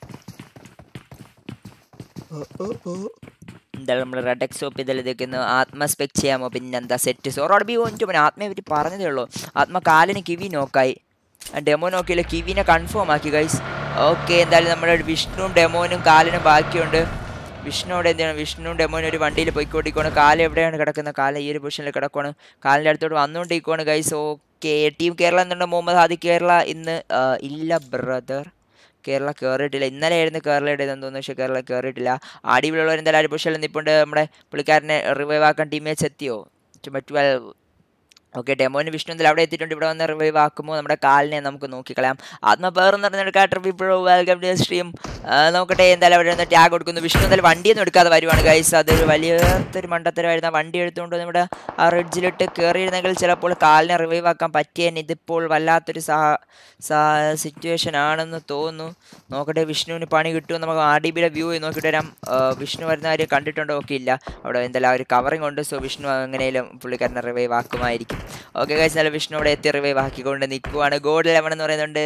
എന്തായാലും നമ്മൾ റെഡ് എക്സോപ്പ് ഇതിൽ നിൽക്കുന്നു ആത്മ സ്പെക് ചെയ്യാമോ പിന്നെന്താ സെറ്റ് സോറോട് ബി ഓൻ പിന്നെ ആത്മയെ പറ്റി പറഞ്ഞതേ ഉള്ളൂ ആത്മ കാലിന് കിവി നോക്കായി ഡെമോ നോക്കിയില്ല കിവിനെ കൺഫേം ആക്കി ഗൈസ് ഓക്കെ എന്തായാലും നമ്മുടെ വിഷ്ണുവും ഡെമോനും കാലിനും ബാക്കിയുണ്ട് വിഷ്ണുവിടെ എന്താണ് വിഷ്ണു ഡെമോന് ഒരു വണ്ടിയിൽ പോയിക്കൊണ്ടിരിക്കുകയാണ് കാലം എവിടെയാണ് കിടക്കുന്നത് കാലം ഈ ഒരു പൊസിഷനിൽ കിടക്കുകയാണ് കാലിൻ്റെ അടുത്തോട്ട് വന്നുകൊണ്ടിരിക്കുകയാണ് ഗൈസ് ഓക്കെ ടീം കേരള എന്നുണ്ട് മുഹമ്മദ് ഹാദി കേരള ഇന്ന് ഇല്ല ബ്രദർ കേരള കയറിയിട്ടില്ല ഇന്നലെ ആയിരുന്നു കേരളയുടെ ഇതെന്ന് തോന്നുന്നു പക്ഷേ കേരള കയറിയിട്ടില്ല അടിയിലുള്ളവർ എന്തായാലും ഒരു പൊസിഷനിൽ നിൽപ്പുണ്ട് നമ്മുടെ പുള്ളിക്കാരനെ റിവൈവ് ആക്കാൻ ടീമേറ്റ്സ് എത്തിയോ ട്വൽവ് ഓക്കെ ഡെമോന് വിഷ്ണു എന്തായാലും അവിടെ എത്തിയിട്ടുണ്ട് ഇവിടെ വന്ന് റിവൈവ് ആക്കുമ്പോൾ നമ്മുടെ കാലിനെ നമുക്ക് നോക്കിക്കളയാം ആത്മപേർന്ന് പറഞ്ഞെടുക്കാട്ട് വിപ്രോ വെൽക്കം ടു സ്ട്രീം നോക്കട്ടെ എന്തായാലും അവിടെ നിന്ന് ടാഗ് കൊടുക്കുന്നു വിഷ്ണു എന്തായാലും വണ്ടിയൊന്നും എടുക്കാതെ വരുവാണ് ഗൈസ് അതൊരു വലിയൊരു മണ്ടത്തരമായിരുന്നു വണ്ടി എടുത്തുകൊണ്ട് നമ്മുടെ ആ റിഡ്ജിലിട്ട് കയറിയിരുന്നെങ്കിൽ ചിലപ്പോൾ കാലിനെ റിവൈവ് ആക്കാൻ പറ്റിയേനെ ഇതിപ്പോൾ വല്ലാത്തൊരു സാ സിറ്റുവേഷൻ ആണെന്ന് തോന്നുന്നു നോക്കട്ടെ വിഷ്ണുവിന് പണി കിട്ടുമോ നമുക്ക് ആർ ഡി ബിയുടെ വ്യൂ നോക്കിയിട്ട് വരാം വിഷ്ണു വരുന്ന കാര്യം കണ്ടിട്ടുണ്ടോ ഒക്കെ ഇല്ല അവിടെ എന്തായാലും ആ ഒരു കവറിങ് ഉണ്ട് സോ വിഷ്ണു എങ്ങനെയും പുള്ളിക്കാരനെ റിവൈവ് ആക്കുമായിരിക്കും ഓക്കെ കഴിച്ച് നല്ല വിഷ്ണു അവിടെ എത്തി റിവൈവ് ആക്കിക്കൊണ്ട് നിൽക്കുവാണ് ഗോഡ് ലെവൻ എന്ന് പറയുന്നുണ്ട്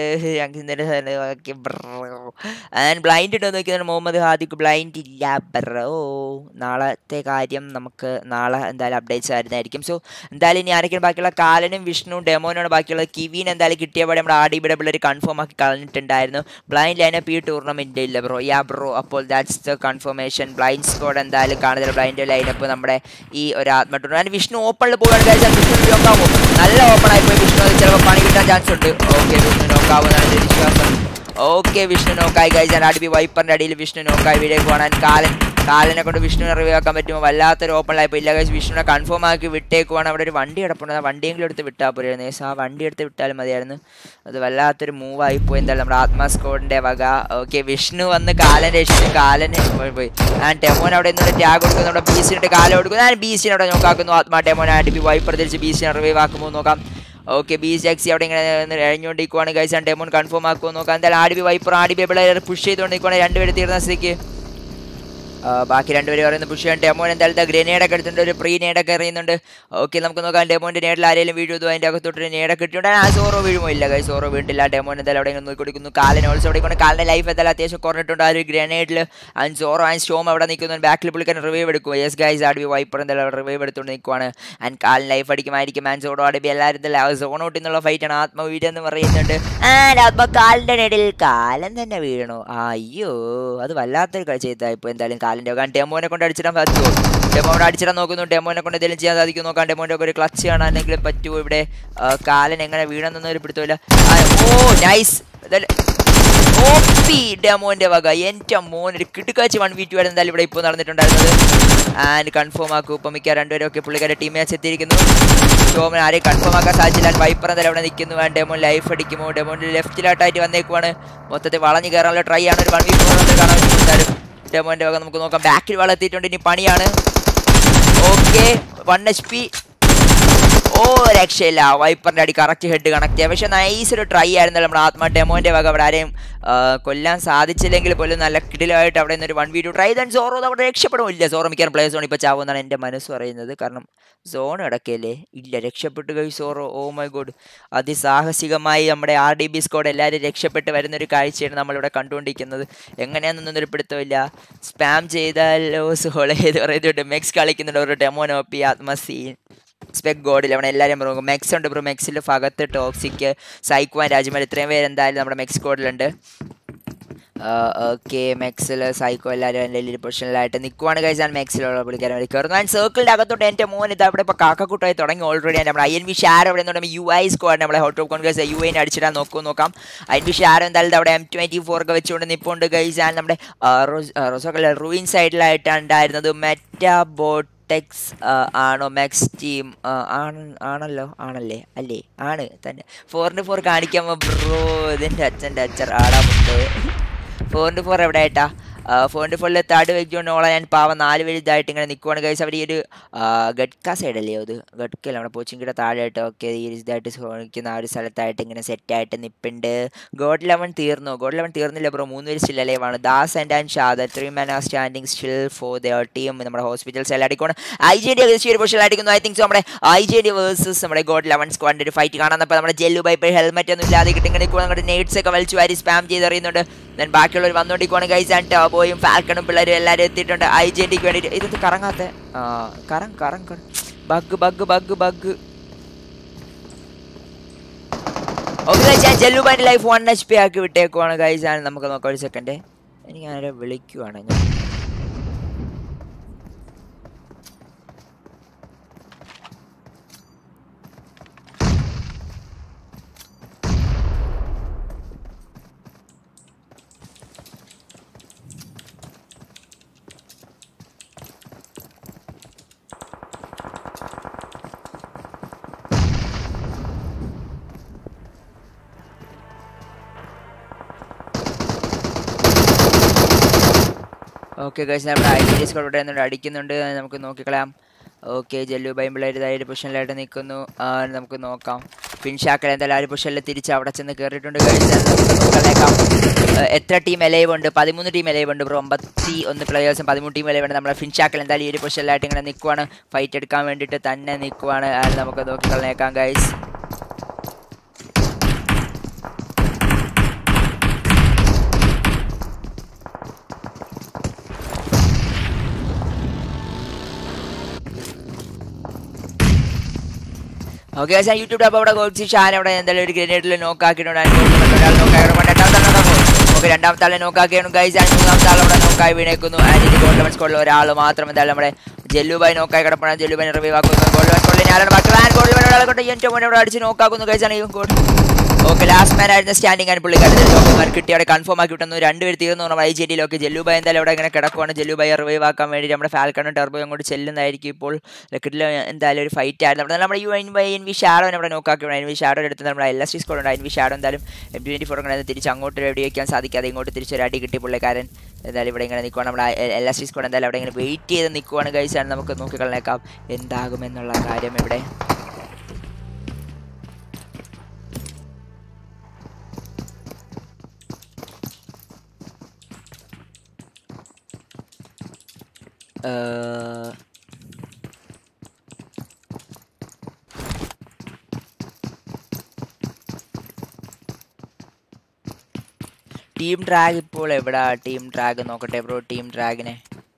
ആൻഡ് ബ്ലൈൻഡ് ഉണ്ടോ നോക്കിയാണ് മുഹമ്മദ് ഹാദിക്ക് ബ്ലൈൻഡ് ഇല്ല ബ്രോ നാളത്തെ കാര്യം നമുക്ക് നാളെ എന്തായാലും അപ്ഡേറ്റ്സ് ആയിരുന്നായിരിക്കും സോ എന്തായാലും ഇനി ആരെങ്കിലും ബാക്കിയുള്ള കാലനും വിഷ്ണുവും ഡെമോനാണ് ബാക്കിയുള്ള കിവീൻ എന്തായാലും കിട്ടിയപാടെ നമ്മുടെ ആർ ഡി ബിയുടെ പിള്ളേർ കൺഫേം ആക്കി കളഞ്ഞിട്ടുണ്ടായിരുന്നു ബ്ലൈൻഡ് ലൈനപ്പ് ഈ ടൂർണമെൻറ്റ് ഇല്ല ബ്രോ യാ ബ്രോ അപ്പോൾ that's the confirmation blind squad എന്തായാലും കാണുന്നില്ല ബ്ലൈൻഡ് ലൈനപ്പ് നമ്മുടെ ഈ ഒരു ആത്മ ടൂർണമെൻറ്റ് വിഷ്ണു ഓപ്പണിൽ പോകാൻ കഴിച്ചാൽ വിഷ്ണു നോക്കാവോ നല്ല ഓപ്പൺ ആയി പോയി വിഷ്ണു അത് ചിലപ്പോൾ പണി കിട്ടാൻ ചാൻസ് ഉണ്ട് ഓക്കെ വിഷ്ണു നോക്കാവുന്നതാണ് എൻ്റെ വിശ്വാസം ഓക്കെ വിഷ്ണു നോക്കായി കഴിച്ചാൽ അടിപി വൈപ്പറിൻ്റെ അടിയിൽ വിഷ്ണു നോക്കായി വീഡിയോ കാണാൻ കാലൻ കാലിനെ കൊണ്ട് വിഷ്ണുവിനെ റിവ്യൂ ആക്കാൻ പറ്റുമോ വല്ലാത്തൊരു ഓപ്പൺ ആയിപ്പോൾ ഇല്ല കഴിച്ച് വിഷ്ണുവിനെ കൺഫേം ആക്കി വിട്ടേക്കുവാണ് അവിടെ ഒരു വണ്ടി കിടപ്പുണ്ട് ആ വണ്ടിയെങ്കിലും എടുത്ത് വിട്ടാൽ പോരായിരുന്നു ഏകദേശം ആ വണ്ടി എടുത്ത് വിട്ടാലും മതിയായിരുന്നു അത് വല്ലാത്തൊരു മൂവ് ആയിപ്പോയി എന്തായാലും നമ്മുടെ ആത്മാ സ്കോഡിൻ്റെ വക ഓക്കെ വിഷ്ണു വന്ന് കാലൻ രക്ഷിച്ചു കാലന് പോയി ആ ടെമോൻ അവിടെ നിന്നിട്ട് ടാഗ് കൊടുക്കുന്നു നമ്മുടെ ബി സിനിട്ട് കാലം കൊടുക്കുന്നു ഞാൻ ബി സിനെ അവിടെ നോക്കാക്കുന്നു ആത്മാ ടെമോൻ അടിപ്പി വൈപ്പർ തിരിച്ച് ബി സിനെ റിവൈവ് ആക്കുമ്പോൾ നോക്കാം ഓക്കെ ബി ടാക്സി അവിടെ ഇങ്ങനെ കഴിഞ്ഞുകൊണ്ടിരിക്കുവാണ് കഴിച്ചാൽ ഡെമോൺ കൺഫേം ആക്കുമോ നോക്കാം എന്തായാലും ആടിബി വൈപ്പർ ആടിബി ഇവിടെ പുഷ് ചെയ്തുകൊണ്ടിരിക്കുവാണ് രണ്ടുപേരും തീർന്ന സ്ഥിതിക്ക് ബാക്കി രണ്ടുപേരും പറയുന്നത് പുഷ് ചെയ്യാൻ ഡെമോൻ എന്തായാലും ഗ്രനേഡ് ഒക്കെ എടുത്തിട്ടുണ്ട് ഒരു പ്രീ നേഡൊക്കെ എറിയുന്നുണ്ട് ഓക്കെ നമുക്ക് നോക്കാം ഡെമോൻ്റെ നേടിൽ ആരെങ്കിലും വീഴുന്നു അതിൻ്റെ അകത്തോട്ട് നേടൊക്കെ ഇട്ടിട്ടുണ്ട് ആ സോറോ വീഴുമോ ഇല്ല കൈ സോറോ വീണ്ടില്ല ഡെമോൻ എന്തായാലും അവിടെ നോക്കി കൊടുക്കുന്നു കാലിന് ഓൾസോ അവിടെ കൊണ്ട് കാലിൻ്റെ ലൈഫ് എന്തായാലും അത്യാവശ്യം കുറഞ്ഞിട്ടുണ്ട് ആ ഒരു ഗ്രനേഡിൽ ആൻഡ് സോറോ ആൻഡ് സ്റ്റോം അവിടെ നിൽക്കുന്നു ബാക്കിൽ പുള്ളിക്കാൻ റിവൈവ് എടുക്കും yes guys R D B Viper എന്തായാലും റിവൈവ് എടുത്തുകൊണ്ട് നിൽക്കുവാണ് ആൻഡ് കാലിന് ലൈഫ് അടിക്കുമായിരിക്കും ആൻഡ് സോറോ ആഡ് ബി എല്ലാവരും തന്നെ സോൺ ഔട്ട് എന്നുള്ള ഫൈറ്റാണ് ആത്മവീട് എന്ന് പറയുന്നുണ്ട് ആൻഡ് ആത്മ കാലിൻ്റെ ഇടയിൽ കാലം തന്നെ വീഴണോ അയ്യോ അത് വല്ലാത്തൊരു കളിച്ചായി ഇപ്പോൾ എന്തായാലും കാലിൻ്റെ കാരണം ഡെമോനെ കൊണ്ട് അടിച്ചിടാൻ പറ്റുമോ ഡെമോനെ അടിച്ചിടാൻ നോക്കുന്നു ഡെമോനെ കൊണ്ട് എന്തെങ്കിലും ചെയ്യാൻ സാധിക്കും നോക്കാം ഡെമോൻ്റെ ഒക്കെ ഒരു ക്ലച്ച് കാണാനെങ്കിലും പറ്റുമോ ഇവിടെ കാലൻ എങ്ങനെ വീണെന്നൊന്നും ഒരു പിടുത്തമില്ല ഓ നൈസ് ഓപ്പി ഡെമോന്റെ വക എൻ്റെ മോൻ ഒരു കിടുക്കാച്ചി വൺ വി ടു ആയിരുന്നു എന്തായാലും ഇവിടെ ഇപ്പോൾ നടന്നിട്ടുണ്ടായിരുന്നത് ആൻഡ് കൺഫേം ആക്കും ഇപ്പം മിക്ക രണ്ടുപേരും ഒക്കെ പുള്ളിക്കാരുടെ ടീം മാച്ച് എത്തിയിരിക്കുന്നു ഷോമൻ ആരെയും കൺഫേം ആക്കാൻ സാധിച്ചില്ല വൈപ്പർ എന്തായാലും അവിടെ നിൽക്കുന്നു ആൻഡ് ഡെമോൻ ലൈഫ് അടിക്കുമോ ഡെമോൻ്റെ ലെഫ്റ്റിലോട്ടായിട്ട് വന്നേക്കുവാണ് മൊത്തത്തിൽ വളഞ്ഞു കയറാനുള്ള ട്രൈ ആണ് ഒരു വൺ വി ഫോർ കാണാൻ എന്തായാലും ഡെമോൻ്റെ വക നമുക്ക് നോക്കാം ബാക്കിൽ വളർത്തിയിട്ടുണ്ട് ഇനി പണിയാണ് okay one H P oh രക്ഷയില്ല വൈപ്പറിന്റെ അടി കറക്റ്റ് ഹെഡ് കണക്ട് ചെയ്യാം പക്ഷെ നൈസ് ഒരു ട്രൈ ആയിരുന്നു നമ്മുടെ ആത്മ ഡെമോന്റെ വക അവിടെ ആരെയും ആ, കൊല്ലാൻ സാധിച്ചില്ലെങ്കിൽ പോലും നല്ല കിടിലായിട്ട് അവിടെ നിന്ന് ഒരു one video try then Zorro അത് അവിടെ രക്ഷപ്പെടുമില്ല സോറോ മിക്കവാറും പ്ലേസ് സോൺ ഇപ്പോൾ ചാവുമെന്നാണ് എൻ്റെ മനസ്സ് പറയുന്നത് കാരണം സോൺ കിടക്കല്ലേ ഇല്ല രക്ഷപ്പെട്ടു കഴി സോറോ ഓ മൈ ഗോഡ് അതിസാഹസികമായി നമ്മുടെ ആർ ഡി ബി സ്കോഡ് എല്ലാവരും രക്ഷപ്പെട്ട് വരുന്ന ഒരു കാഴ്ചയാണ് നമ്മളിവിടെ കണ്ടുകൊണ്ടിരിക്കുന്നത് എങ്ങനെയാണെന്നൊന്നും ഒരു പിടുത്തമില്ല സ്പാം ചെയ്താലോ സോളെ എന്ന് പറയുന്നുണ്ട് മെക്സ് കളിക്കുന്നുണ്ട് ഒരു ഡെമോനോപ്പി ആത്മസീൻ സ്പെക് ഗോഡിൽ അവിടെ എല്ലാവരും ബ്രോ മെക്സ് ഉണ്ട് ബ്രോ മെക്സിൽ ഫകത്ത് ടോക്സിക് സൈക്വാൻ രാജ്മൽ ഇത്രയും പേര് എന്തായാലും നമ്മുടെ മെക്സ് കോഡിലുണ്ട് ഓക്കെ മെക്സിൽ സൈക്കോ എല്ലാവരും എൻ്റെ വലിയ പൊസിഷനിലായിട്ട് നിൽക്കുവാണ് കഴിച്ചാൽ മെക്സിലുള്ള പുള്ളിക്കാരൻ വേണ്ടി കയറുന്നു ആൻഡ് സർക്കിളിൻ്റെ അകത്തോട്ട് എൻ്റെ മോൻ ഇത് അവിടെ ഇപ്പോൾ കാക്കക്കൂട്ടായി തുടങ്ങി ഓൾറെഡി നമ്മുടെ ഐ എൻ വി ഷാർ അവിടെ നിന്ന് യു ഐ സ്ക്വാഡ് നമ്മളെ ഹോട്ട് ഓഫ് കോൺഗ്രസ് യു ഐനെ അടിച്ചിടാൻ നോക്കൂ നോക്കാം ഐ എൻ വി ഷാർ എന്തായാലും അവിടെ എം ട്വൻറ്റി ഫോർ ഒക്കെ വെച്ചുകൊണ്ട് നിൽപ്പുണ്ട് കഴിച്ചാൽ നമ്മുടെ റോസോക്കല്ല റൂയിൻ സൈഡിലായിട്ടാണ് ഉണ്ടായിരുന്നത് മെറ്റാബോട്ട് ടെക്സ് ആണോ മാക്സ് ടീം ആണ് ആണല്ലോ ആണല്ലേ അല്ലേ ആണ് തന്നെ ഫോറിന് ഫോർ കാണിക്കാമോ ബ്രോ ഇതിൻ്റെ അച്ഛൻ്റെ അച്ഛൻ ആടാമുണ്ട് ഫോറിന് ഫോർ എവിടെ ആയിട്ടാ ഫോറിന് ഫോറിൽ താട് വെച്ചുകൊണ്ട് ഓളെ ഞാൻ പാവം നാല് വലുതായിട്ട് ഇങ്ങനെ നിൽക്കുവാണ് കഴിച്ച് അവർ ഈ ഒരു ഗഡ്ക സൈഡല്ലേ അത് ഗഡ്ക്കല്ല നമ്മുടെ പോച്ചിങ്കിയുടെ താഴെയായിട്ട് ഒക്കെ ഈ ഒരു ഇതായിട്ട് നിൽക്കുന്ന ആ ഒരു സ്ഥലത്തായിട്ട് ഇങ്ങനെ സെറ്റായിട്ട് നിൽപ്പുണ്ട് ഗോഡ് ലെവൻ തീർന്നു ഗോഡ് ലെവൻ തീർന്നില്ല ബ്രോ മൂന്ന് പേര് സ്റ്റിൽ അലൈവാണ് ദാസ് ആൻഡ് ആൻഡ് ഷാദ three man are standing still for their team നമ്മുടെ ഹോസ്പിറ്റൽസ് എല്ലാം അടിക്കണം ഐ ജെ ഡി ഒരു പൊസിഷൻ അടിക്കുന്നു ഐ തിങ്ക് സോ നമ്മുടെ ഐ ജെ ഡി വേഴ്സസ് നമ്മുടെ ഗോഡ് ലെവൻ സ്ക്വാഡിൻ്റെ ഒരു ഫൈറ്റ് കാണാൻ നമ്മുടെ ജെല്ലു ബൈപ്പ് ഹെൽമെറ്റ് ഒന്നും ഇല്ലാതെ കിട്ടും ഇങ്ങനെ നമ്മുടെ നേട്സ് ഒക്കെ വലിച്ചു വാരി സ്പാം ചെയ്തെറിയുന്നുണ്ട് ദെൻ ബാക്കിയുള്ളവർ വന്നുകൊണ്ടിരിക്കുവാണ് ഗൈസ് ആൻഡ് ടോബോയും ഫാൽക്കണും പിള്ളേരും എല്ലാവരും എത്തിയിട്ടുണ്ട് ഐ ജെ ഡിക്ക് വേണ്ടിയിട്ട് ഇതൊക്കെ കറങ്ങാത്ത ആ കറങ് കറങ് കറങ് bug bug bug bug okay ഞാൻ ജെല്ലുബാൻ്റെ ലൈഫ് വൺ എച്ച് പി ആക്കി വിട്ടേക്കുവാണ് ഗൈസ് ആണ് നമുക്ക് നോക്കാം ഒരു സെക്കൻഡ് എനിക്ക് ആരെ വിളിക്കുവാണ് ഞാൻ ഓക്കെ ഗൈസ് നമ്മുടെ ഐ ഡി സ്കോഡ് ഇവിടെ നിന്നുണ്ട് അടിക്കുന്നുണ്ട് അത് നമുക്ക് നോക്കിക്കളയാം ഓക്കെ ജല്ലു ബൈമ്പിളായിട്ട് പൊസിഷനിലായിട്ട് നിൽക്കുന്നു ആ, നമുക്ക് നോക്കാം ഫിൻഷാക്കൽ എന്തായാലും ആ ഒരു പൊസിഷനിൽ തിരിച്ച് അവിടെ ചെന്ന് കയറിയിട്ടുണ്ട് ഗൈസ് നമുക്ക് നോക്കാം എത്ര ടീം എലൈവ് ഉണ്ട് പതിമൂന്ന് ടീം എലൈവ് ഉണ്ട് ബ്രോ അമ്പത്തി ഒന്ന് പ്ലേയേഴ്സും പതിമൂന്ന് ടീം എലൈവ് ഉണ്ട് നമ്മുടെ ഫിൻഷാക്കൽ എന്തായാലും ഈ ഒരു പൊസിഷനിലായിട്ട് ഇങ്ങനെ നിൽക്കുവാണ് ഫൈറ്റ് എടുക്കാൻ വേണ്ടിയിട്ട് തന്നെ നിൽക്കുവാണ് അത് നമുക്ക് നോക്കിക്കളഞ്ഞേക്കാം ഗൈസ് ഓക്കെ ഞാൻ യൂട്യൂബ് അപ്പോൾ അവിടെ കോച്ച് ഷാൻ അവിടെ എന്തായാലും ഒരു ഗ്രനേഡിൽ നോക്കാക്കിയിട്ടുണ്ട് ഒരാൾ ഓക്കെ രണ്ടാമത്തെ ആളെ നോക്കാക്കിയാണ് ഗൈസ് ആൻഡ് മൂന്നാമത്തെ ആൾ അവിടെ നോക്കായി വീണേക്കുന്നു ആൻഡ് ഇത് ഗോൾഡ് സ്കോളിൽ ഒരാൾ മാത്രം എന്തായാലും നമ്മുടെ ജല്ലുബായി നോക്കായി കിടപ്പണം ജല്ലുബായി റിവ്യൂ ആക്കുന്നു ഗോൾഡ് സ്കോളിൽ ഞാനാണ് ബാക്കി ഗോൾഡ് ഒരാളെ കൊണ്ട് എൻ്റെ മോനെ അവിടെ അടിച്ച് നോക്കാക്കുന്നു ഗൈസ് ആണ് ഈ ഗോൾഡ് ഓക്കെ ലാസ്റ്റ് മാൻ ആയിരുന്ന സ്റ്റാൻഡിംഗ് ആണ് പുള്ളിക്കാരൻ ലോക്കന്മാർ കിട്ടി അവിടെ കൺഫേം ആക്കി വിട്ടുന്നു രണ്ടുപേർ തീർന്നു നമ്മൾ ഐ ജി ഡിയിലൊക്കെ ജല്ലുബായി എന്തായാലും അവിടെ ഇങ്ങനെ കിടക്കുവാണ് ജല്ലുബായി റിവൈവ് ആക്കാൻ വേണ്ടി നമ്മുടെ ഫാൽക്കണും ടെർബോയും അങ്ങോട്ട് ചെല്ലുന്നതായിരിക്കും ഇപ്പോൾ ലക്കിഡിൽ എന്തായാലും ഒരു ഫൈറ്റ് ആയിരുന്നു അവിടെ നമ്മുടെ U N Y N V ഷാഡോനെ അവിടെ നോക്കാക്കി എൻ വി ഷാഡോ എടുത്ത് നമ്മുടെ എൽ എസ് ടി സ്കോഡ് ഉണ്ട് എൻ വി ഷാഡോ എന്തായാലും എം ട്വൻറ്റി ഫോർ അങ്ങനെ തിരിച്ച് അങ്ങോട്ട് റെഡി വയ്ക്കാൻ സാധിക്കാതെ ഇങ്ങോട്ട് തിരിച്ചൊരു അടി കിട്ടി പുള്ളിക്കാരൻ എന്തായാലും ഇവിടെ ഇങ്ങനെ നിൽക്കുവാണ് നമ്മുടെ എൽ എസ് ടി സ്കോഡ് എന്തായാലും അവിടെ ഇങ്ങനെ വെയിറ്റ് ചെയ്ത് നിൽക്കുവാണ് കഴിച്ചാണ് നമുക്ക് നോക്കിക്കളഞ്ഞേക്കാം എന്താകുമെന്നുള്ള കാര്യം ഇവിടെ ഏഹ് ടീം ഡ്രാഗ് ഇപ്പോൾ എവിടാ ടീം ഡ്രാഗ് നോക്കട്ടെ ബ്രോ ടീം ഡ്രാഗിനെ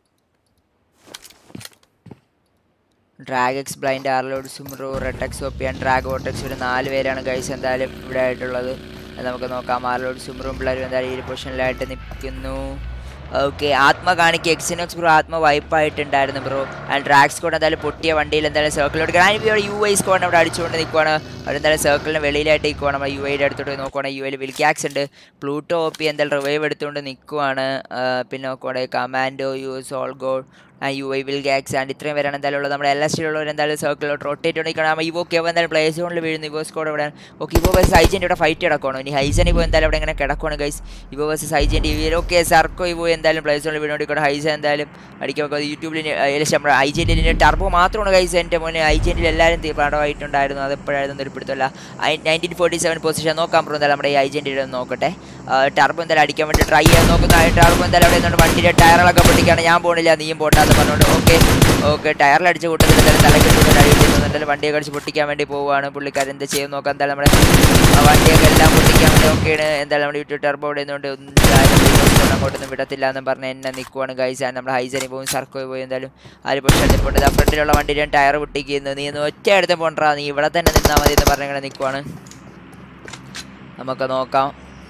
ഡ്രാഗ് എക്സ് ബ്ലൈൻഡ് ആർലോഡ് സുമ്രോ റെട്ടക്സ് ഒപ്പിയാൻ ഡ്രാഗ് ഓട്ടക്സ് ഒരു നാല് പേരാണ് ഗൈസ് എന്തായാലും ഇവിടെ ആയിട്ടുള്ളത് അത് നമുക്ക് നോക്കാം ആർലോഡ് സുമ്രും പിള്ളേരും എന്തായാലും ഈ ഒരു പൊസിഷനിലായിട്ട് നിൽക്കുന്നു ഓക്കെ ആത്മ കാണിക്ക് എക്സിനോക്സ് ബ്രോ ആത്മ വൈപ്പായിട്ടുണ്ടായിരുന്നു ബ്രോ ആൻഡ് ഡ്രാഗ് സ്കോഡ് എന്തായാലും പൊട്ടിയ വണ്ടിയിൽ എന്തായാലും സർക്കിളോട്ട് ഞാനിപ്പോൾ യു ഐ സ്കോഡിനെ അവിടെ അടിച്ചുകൊണ്ട് നിൽക്കുവാണ് അവരെന്തായാലും സർക്കിളിന് വെളിയിലായിട്ട് നിൽക്കുവാണ് നമ്മൾ യു ഐയുടെ അടുത്തോട്ട് നോക്കുവാണെങ്കിൽ യു ഐയിൽ വിൽക്കാക്സ് ഉണ്ട് പ്ലൂട്ടോ ഒപ്പി എന്തായാലും റിവൈവ് എടുത്തുകൊണ്ട് നിൽക്കുവാണ് ആ, പിന്നെ നോക്കുവാണെങ്കിൽ commando U S all God U I will ഗാക്സ് ആൻഡ് ഇത്രയും പേരാണ് എന്തായാലും ഉള്ളത് നമ്മുടെ എൽ എസ് ടിയിലുള്ളവർ എന്തായാലും സർക്കിളിലോട്ട് റൊട്ടേറ്റ് കൊണ്ടിരിക്കണം ഇവോ കെവ് എന്തായാലും പ്ലേ സോണിൽ വീഴുന്നു ഇവോ സ്കോഡ് ഇവിടെ ഓക്കെ ഇവോ വേഴ്സ് ഹൈജൻ്റെ ഇവിടെ ഫൈറ്റ് കിടക്കണം ഇനി ഹൈജൻ ഇവോ എന്തായാലും ഇവിടെ ഇങ്ങനെ കിടക്കണം ഗൈസ് ഇവോ വേഴ്സസ് ഹൈജൻ്റെ ഇവർ ഓക്കെ സർക്കോ ഇവോ എന്തായാലും പ്ലേ സോണിൽ വീണോണ്ടിരിക്കണം ഹൈജൻ എന്തായാലും അടിക്കാൻ വെക്കുക യൂട്യൂബിൽ നമ്മുടെ ഐജൻ്റെ ടർബോ മാത്രമാണ് ഗൈസ് എൻ്റെ മോനെ ഐജൻ്റെ എല്ലാവരും തി- പടമായിട്ടുണ്ടായിരുന്നു അത് എപ്പോഴായിരുന്നു ഒരു പിടുത്തമില്ല നയൻറ്റീൻ ഫോർട്ടി സെവൻ പൊസിഷൻ നോക്കാൻ പറഞ്ഞു എന്തായാലും നമ്മുടെ ഈ ഐജൻ്റെ നോക്കട്ടെ ടർബോ എന്തായാലും അടിക്കാൻ വേണ്ടി ട്രൈ ചെയ്യാൻ നോക്കുന്ന ടർബോ എന്തായാലും അവിടെ നിന്നുകൊണ്ട് വണ്ടിയുടെ ടയറുകളൊക്കെ പൊട്ടിക്കാണ് ഞാൻ പോണില്ല നീയും പോട്ടാന്ന് പറഞ്ഞുകൊണ്ട് ഓക്കെ ഓക്കെ ടയറിൽ അടിച്ച് കൂട്ടത്തിൽ എന്തായാലും തലക്കെട്ടുകൊണ്ട് അടിക്കുന്നു എന്തായാലും വണ്ടിയൊക്കെ അടിച്ച് പൊട്ടിക്കാൻ വേണ്ടി പോവുകയാണ് പുള്ളിക്കാരൻ എന്താ ചെയ്യുന്ന നോക്കാം എന്തായാലും നമ്മുടെ ആ വണ്ടിയൊക്കെ എല്ലാം പൊട്ടിക്കാൻ വേണ്ടി ഓക്കെയാണ് എന്തായാലും നമ്മുടെ യൂട്യൂബ് ടർബോ ഇവിടെ നിന്നുകൊണ്ട് എന്തായാലും അങ്ങോട്ടൊന്നും വിടത്തില്ല എന്ന് പറഞ്ഞ് എന്നെ നിൽക്കുവാണ് ഗൈസ് നമ്മുടെ ഹൈസനി പോയി സർക്കോ പോയി എന്തായാലും ആര് പക്ഷേ നിൽപ്പുണ്ട് ആ ഫ്രണ്ടിലുള്ള വണ്ടിയുടെ ടയർ പൊട്ടിക്കുന്നു നീ ഒന്ന് ഒറ്റ എടുത്ത് പോണ്ടാ നീ ഇവിടെ തന്നെ നിന്നാൽ മതി എന്ന് പറഞ്ഞ് ഇങ്ങനെ നിൽക്കുവാണ് നമുക്ക് നോക്കാം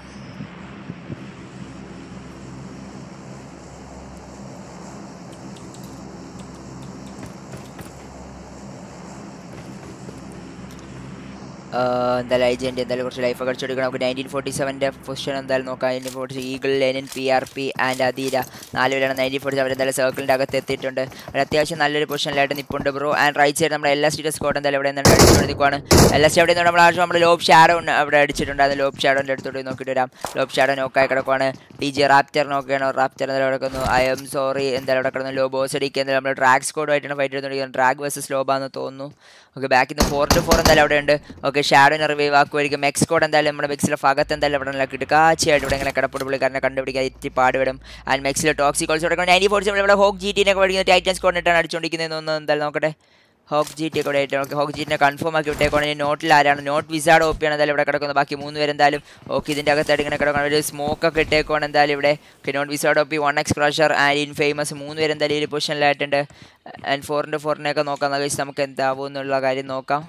ആഹ് എന്തായാലും ഐജൻറ്റ് എന്തായാലും കുറച്ച് ലൈഫ് കളിച്ചെടുക്കണം നമുക്ക് നയൻറ്റീൻ ഫോർട്ടി സെവൻ്റെ പൊസിഷൻ എന്തായാലും നോക്കാം nineteen forty Eagle Lenin P R P and അധീര നാല് പേരാണ് നയൻറ്റീൻ ഫോർട്ടി സെവൻ എന്തായാലും സർക്കിളിൻ്റെ അകത്ത് എത്തിയിട്ടുണ്ട് ഒരു അത്യാവശ്യം നല്ലൊരു പൊസിഷനിലായിട്ട് നിൽപ്പുണ്ട് ബ്രോ ആൻഡ് റൈറ്റ് സൈഡ് നമ്മുടെ എല്ലാ സ്റ്റീറ്റ് സ്കോഡ് എന്തായാലും ഇവിടെ നിന്ന് അടിച്ചുകൊണ്ട് നിൽക്കുവാണ് എല്ലാ സ്റ്റേറ്റ് അവിടെ നിന്ന് നമ്മൾ ആവശ്യം നമ്മൾ ലോബ് ഷാഡോ അവിടെ അടിച്ചിട്ടുണ്ട് ലോബ് ഷാഡോൻ്റെ അടുത്തോട്ട് പോയി നോക്കിയിട്ട് വരാം ലോബ് ഷാഡോ നോക്കായി കിടക്കുവാണ് ടി ജി റാപ്റ്റർ നോക്കുകയാണ് റാപ്റ്റർ എന്തായാലും കിടക്കുന്നു ഐ എം സോറി എന്തായാലും അവിടെ കിടക്കുന്നു ലോ ബോസ് അടിക്കുക എന്തായാലും നമ്മൾ ഡ്രാഗ് സ്കോഡുമായിട്ടാണ് ഫൈറ്റ് ചെയ്തുകൊണ്ടിരിക്കുന്നത് ഡ്രാഗ് വേഴ്സസ് ലോബാന്ന് തോന്നുന്നു ഓക്കെ ബാക്കിൽ നിന്ന് ഫോർ ടു ഫോർ എന്തായാലും അവിടെ ഉണ്ട് ഓക്കെ ഷാഡോനെ റിവൈവ് ആക്കുമായിരിക്കും മെക്സ് കോഡ് എന്തായാലും നമ്മുടെ മെക്സിലെ ഭാഗത്ത് എന്തായാലും ഇവിടെ നല്ല കിടക്കാച്ചയായിട്ട് ഇവിടെ ഇങ്ങനെ കിടപ്പുണ്ട് പുള്ളിക്കാരനെ കണ്ടുപിടിക്കാൻ ഇത്തി പാടുവിടും ആൻഡ് മെക്സിലെ ടോക്സി കോൾസ് കൊടുക്കണം നയൻറ്റി ഫോർട്ടി ഇവിടെ ഹോക്ക് ജി ടീനെ പഠിക്കുന്ന ടൈറ്റൻസ് കോഡിനിട്ടാണ് അടിച്ചുകൊണ്ടിരിക്കുന്നത് ഒന്ന് എന്തായാലും നോക്കട്ടെ ഹോക്ക് ജി ടി കൂടെ ആയിട്ട് ഓക്കെ ഹോക്ക് ജീറ്റിനെ കൺഫേം ആക്കി വിട്ടേക്കോണം ഇനി നോട്ടിൽ ആരാണ് നോട്ട് വിസാഡ് ഓപ്പിയാണ് എന്തായാലും ഇവിടെ കിടക്കുന്നത് ബാക്കി മൂന്ന് പേര് എന്തായാലും ഓക്കെ ഇതിൻ്റെ അകത്തായിട്ട് ഇങ്ങനെ കിടക്കണം ഒരു സ്മോക്ക് ഒക്കെ ഇട്ടേക്കോണം എന്തായാലും ഇവിടെ ഓക്കെ നോട്ട് വിസാഡ് ഓപ്പി one X crusher and infamous മൂന്ന് പേര് എന്തായാലും ഈ പൊസിഷനിലായിട്ടുണ്ട് ആൻഡ് ഫോറിൻ്റെ ഫോറിനെയൊക്കെ നോക്കാം കഴിച്ച് നമുക്ക് എന്താവും എന്നുള്ള കാര്യം നോക്കാം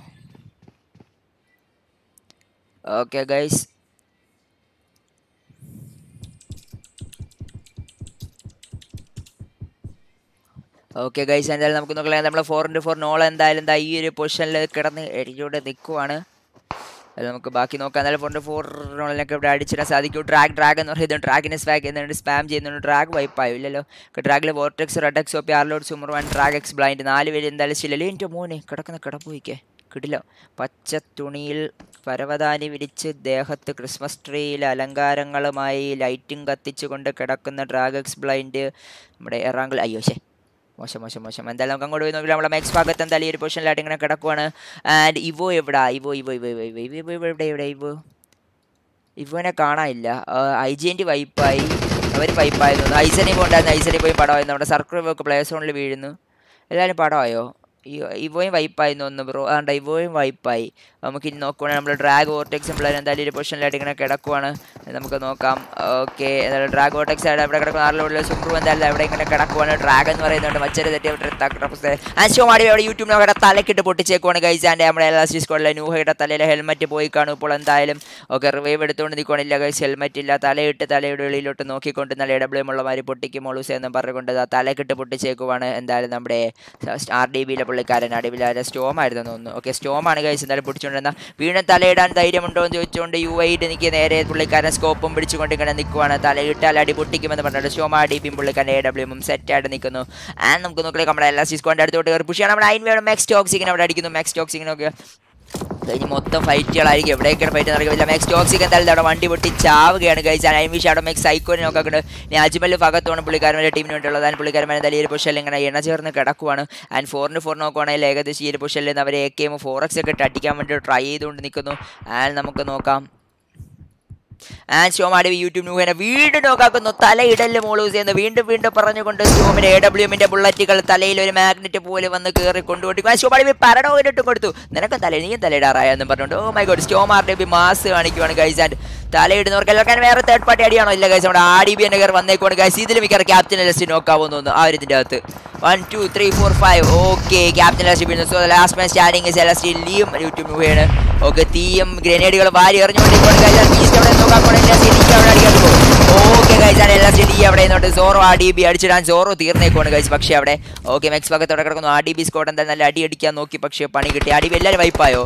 ഓക്കെ ഗൈസ് ഓക്കെ ഗൈസ് എന്തായാലും നമുക്ക് നോക്കാം നമ്മൾ ഫോർ ഇൻറ്റു ഫോർ നോൾ എന്തായാലും എന്താ ഈ ഒരു പൊസിഷനിൽ കിടന്ന് എരിഞ്ഞുകൊണ്ട് നിൽക്കുവാണ് അത് നമുക്ക് ബാക്കി നോക്കാം എന്നാലും ഫോർ ഫോർ നോളിനൊക്കെ ഇവിടെ അടിച്ചിടാൻ സാധിക്കും ഡ്രാഗ് ഡ്രാഗ് എന്ന് പറയുന്നത് ഡ്രാഗിനെ സ്വാഗ് ചെയ്യുന്നുണ്ട് സ്പാം ചെയ്യുന്നുണ്ട് ഡ്രാഗ് വൈപ്പായും ഇല്ലല്ലോ ഡ്രാഗിൽ വോർട്ടെക്സ് റെഡ് എക്സ് ഓപ്പി ആർലോഡ് സുമർ വൺ ഡ്രാഗ് എക്സ് ബ്ലൈൻഡ് നാല് പേര് എന്തായാലും ശരിയല്ലേ എൻ്റെ മോനെ കിടക്കുന്ന കിടപ്പോയിക്കേ കിടിലോ പച്ച തുണിയിൽ പരവതാനി വിരിച്ച് ദേഹത്ത് ക്രിസ്മസ് ട്രീയിൽ അലങ്കാരങ്ങളുമായി ലൈറ്റിംഗ് കത്തിച്ചുകൊണ്ട് കിടക്കുന്ന ഡ്രാഗക്സ് ബ്ലൈൻഡ് നമ്മുടെ എറാങ്കിൾ അയ്യോ ശേ മോശം മോശം മോശം എന്തായാലും നമുക്ക് അങ്ങോട്ട് പോയി നോക്കിയാൽ നമ്മുടെ മാക്സ് ഭാഗത്ത് എന്തായാലും ഈ ഒരു പൊസിഷനിലായിട്ട് ഇങ്ങനെ കിടക്കുവാണ് ആൻഡ് ഇവോ എവിടാ Evo Evo Evo Evo Evo Evo Evo എവിടെ എവിടെ ഇവോ ഇവോനെ കാണാനില്ല ഐ ജി എൻ്റെ വൈപ്പായി അവർ വൈപ്പായി തോന്നുന്നു ഐസനി ഉണ്ടായിരുന്നു ഐസനി പോയി പടമായി നമ്മുടെ സർക്കിൾ ഒക്കെ പ്ലേസ് സോണിൽ വീഴുന്നു എല്ലാവരും പടമായോ ഈ ഇവോയും വൈപ്പായി തോന്നുന്നു ബ്രോ ആണ്ട ഇവോയും വൈപ്പായി നമുക്ക് ഇനി നോക്കുവാണെങ്കിൽ നമ്മൾ ഡ്രാഗ് ഓർട്ടെക്സ് പിള്ളേർ എന്തായാലും ഒരു പൊസിഷനിലായിട്ട് ഇങ്ങനെ കിടക്കുവാണ് നമുക്ക് നോക്കാം ഓക്കെ എന്തായാലും ഡ്രാഗ് ഓർട്ടെക്സ് ആയിട്ട് അവിടെ കിടക്കുന്ന ആറിലുള്ള സുംബ്രു എന്തായാലും അവിടെ ഇങ്ങനെ കിടക്കുവാണ് ഡ്രാഗ് എന്ന് പറയുന്നുണ്ട് മറ്റൊരു തെറ്റി ആൻഷോ മാടി അവിടെ യൂട്യൂബിൽ അവിടെ തലക്കിട്ട് പൊട്ടിച്ചേക്കുവാണ് ഗൈസ് ആൻഡ് നമ്മുടെ എലാസ്റ്റി സ്ക്വാഡിലെ ന്യൂഹയുടെ തലയിലെ ഹെൽമെറ്റ് പോയി കാണും ഇപ്പോൾ എന്തായാലും ഓക്കെ റിവൈവ് എടുത്തുകൊണ്ട് നിൽക്കുവാണില്ല ഗൈസ് ഹെൽമെറ്റ് ഇല്ല തലയിട്ട് തലയുടെ വെളിയിലോട്ട് നോക്കിക്കൊണ്ട് നല്ല ഇടപെടും ഉള്ളമാര് പൊട്ടിക്കും മോളൂസ് എന്ന് പറഞ്ഞുകൊണ്ട് ആ തലക്കിട്ട് പൊട്ടിച്ചേക്കുവാണ് എന്തായാലും നമ്മുടെ ആർ ഡി ബിയിലെ പുള്ളിക്കാരൻ അടിവിലായ സ്റ്റോം ആയിരുന്നു തോന്നുന്നു ഓക്കെ സ്റ്റോം ആണ് ഗൈസ് എന്തായാലും പിടിച്ചുകൊണ്ടിരുന്ന വീണ് തലയിടാൻ ധൈര്യമുണ്ടോ എന്ന് ചോദിച്ചുകൊണ്ട് യു ഐട്ട് എനിക്ക് നേരെ പുള്ളിക്കാരൻ സ്കോപ്പും പിടിച്ചുകൊണ്ട് ഇങ്ങനെ നിൽക്കുവാണ് തലയിട്ടാൽ അടി പൊട്ടിക്കുമെന്ന് പറഞ്ഞിട്ട് സ്റ്റോം ആർ ഡി ബിയും പുള്ളിക്കാരൻ എ ഡബ്ല്യൂമും സെറ്റായിട്ട് നിൽക്കുന്നു ആൻഡ് നമുക്ക് നോക്കിയാൽ നമ്മുടെ എല്ലാ സിസ്കോൻ്റെ അടുത്തോട്ട് കയറി പുഷിയാണ് നമ്മുടെ അയിൻ വേണം മാക്സ് ടോക്സിക്കിന് അവിടെ അടിക്കുന്നു മാക്സ് ടോക്സിക്കിനൊക്കെ കഴിഞ്ഞ് മൊത്തം ഫൈറ്റുകളായിരിക്കും എവിടെയൊക്കെയാണ് ഫൈറ്റ് നടക്കില്ല മാക്സ് ടോക്സിക് എന്തായാലും അവിടെ വണ്ടി പൊട്ടി ചാവുകയാണ് കഴിച്ചാൽ അയമിഷ അവിടെ മാക്സ് സൈക്കോനെ നോക്കാക്കുണ്ട് ഇനി അജ്മൽ ഭാഗത്താണ് പുള്ളിക്കാരൻ്റെ ടീമിന് വേണ്ടിയുള്ളത് അതിന് പുള്ളിക്കാരൻ എന്തായാലും ഈ ഒരു പൊഷനിൽ ഇങ്ങനെ ഇണ ചേർന്ന് കിടക്കുവാണ് ആൻഡ് ഫോറിന് ഫോർ നോക്കുവാണെങ്കിൽ ഏകദേശം ഈ ഒരു പൊഷനിൽ നിന്ന് അവർ A K M four X ഒക്കെ ഇട്ട് അടിക്കാൻ വേണ്ടി ട്രൈ ചെയ്തുകൊണ്ട് നിൽക്കുന്നു ആൻഡ് നമുക്ക് നോക്കാം ആൻഡ് സ്റ്റോമാടി യൂട്യൂബ് ന്യൂഹനെ വീണ്ടും നോക്കാക്കുന്നു തലയിടല് മോളൂസ് എന്ന് വീണ്ടും വീണ്ടും പറഞ്ഞുകൊണ്ട് സ്റ്റോമിന്റെ എ ഡബ്ല്യുമിന്റെ ബുള്ളറ്റുകൾ തലയിൽ ഒരു മാഗ്നറ്റ് പോലെ വന്ന് കയറി കൊണ്ടുപോയി ആ സ്റ്റോമാടി പരടോയിലിട്ട് കൊടുത്തു നിനക്ക് തല നീയും തലയിടാറായെന്ന് പറഞ്ഞുകൊണ്ട് oh my god storm R D mass കാണിക്കുവാണ് ഗൈസ് ആൻഡ് തലയിടുന്നവർക്ക് എല്ലാവർക്കും വേറെ തേർഡ് പാർട്ടി അടിയാണോ ഇല്ല ഗൈസ് നമ്മുടെ ആർ ഡി ബി എന്നെ കയറി വന്നേക്കോണ്ട് ഗൈസ് ഇതിൽ മിക്കവാറും ക്യാപ്റ്റൻ ലെസ്റ്റ് നോക്കാവുന്ന തോന്നുന്നു ആ ഒരു ഇതിൻ്റെ അകത്ത് one two three four five okay captain ലെസ്റ്റ് വീഴുന്നു സോ ലാസ്റ്റ് മാൻ സ്റ്റാൻഡിങ് സെലസ്റ്റി ലീം യൂട്യൂബ് മൂവിയാണ് ഓക്കെ തീയും ഗ്രനേഡുകൾ വാരി എറിഞ്ഞുകൊണ്ടിരിക്കുകയാണ് ഗൈസ് ബീസ്റ്റ് അവിടെ നോക്കാൻ ഓക്കെ ഗൈസാണ് എല്ലാ സ്റ്റഡി അവിടെ നിന്നോട്ട് സോറോ ആ ഡി ബി അടിച്ചിടാൻ സോറോ തീർന്നേക്കുവാണ് ഗൈസ് പക്ഷേ അവിടെ ഓക്കെ മെക്സ് ഭാഗത്തോടെ കിടക്കുന്നു ആ ഡി ബി സ്കോഡ് എന്താ നല്ല അടി അടിക്കാൻ നോക്കി പക്ഷേ പണി കിട്ടി ആ ഡി ബി എല്ലാവരും വൈപ്പായോ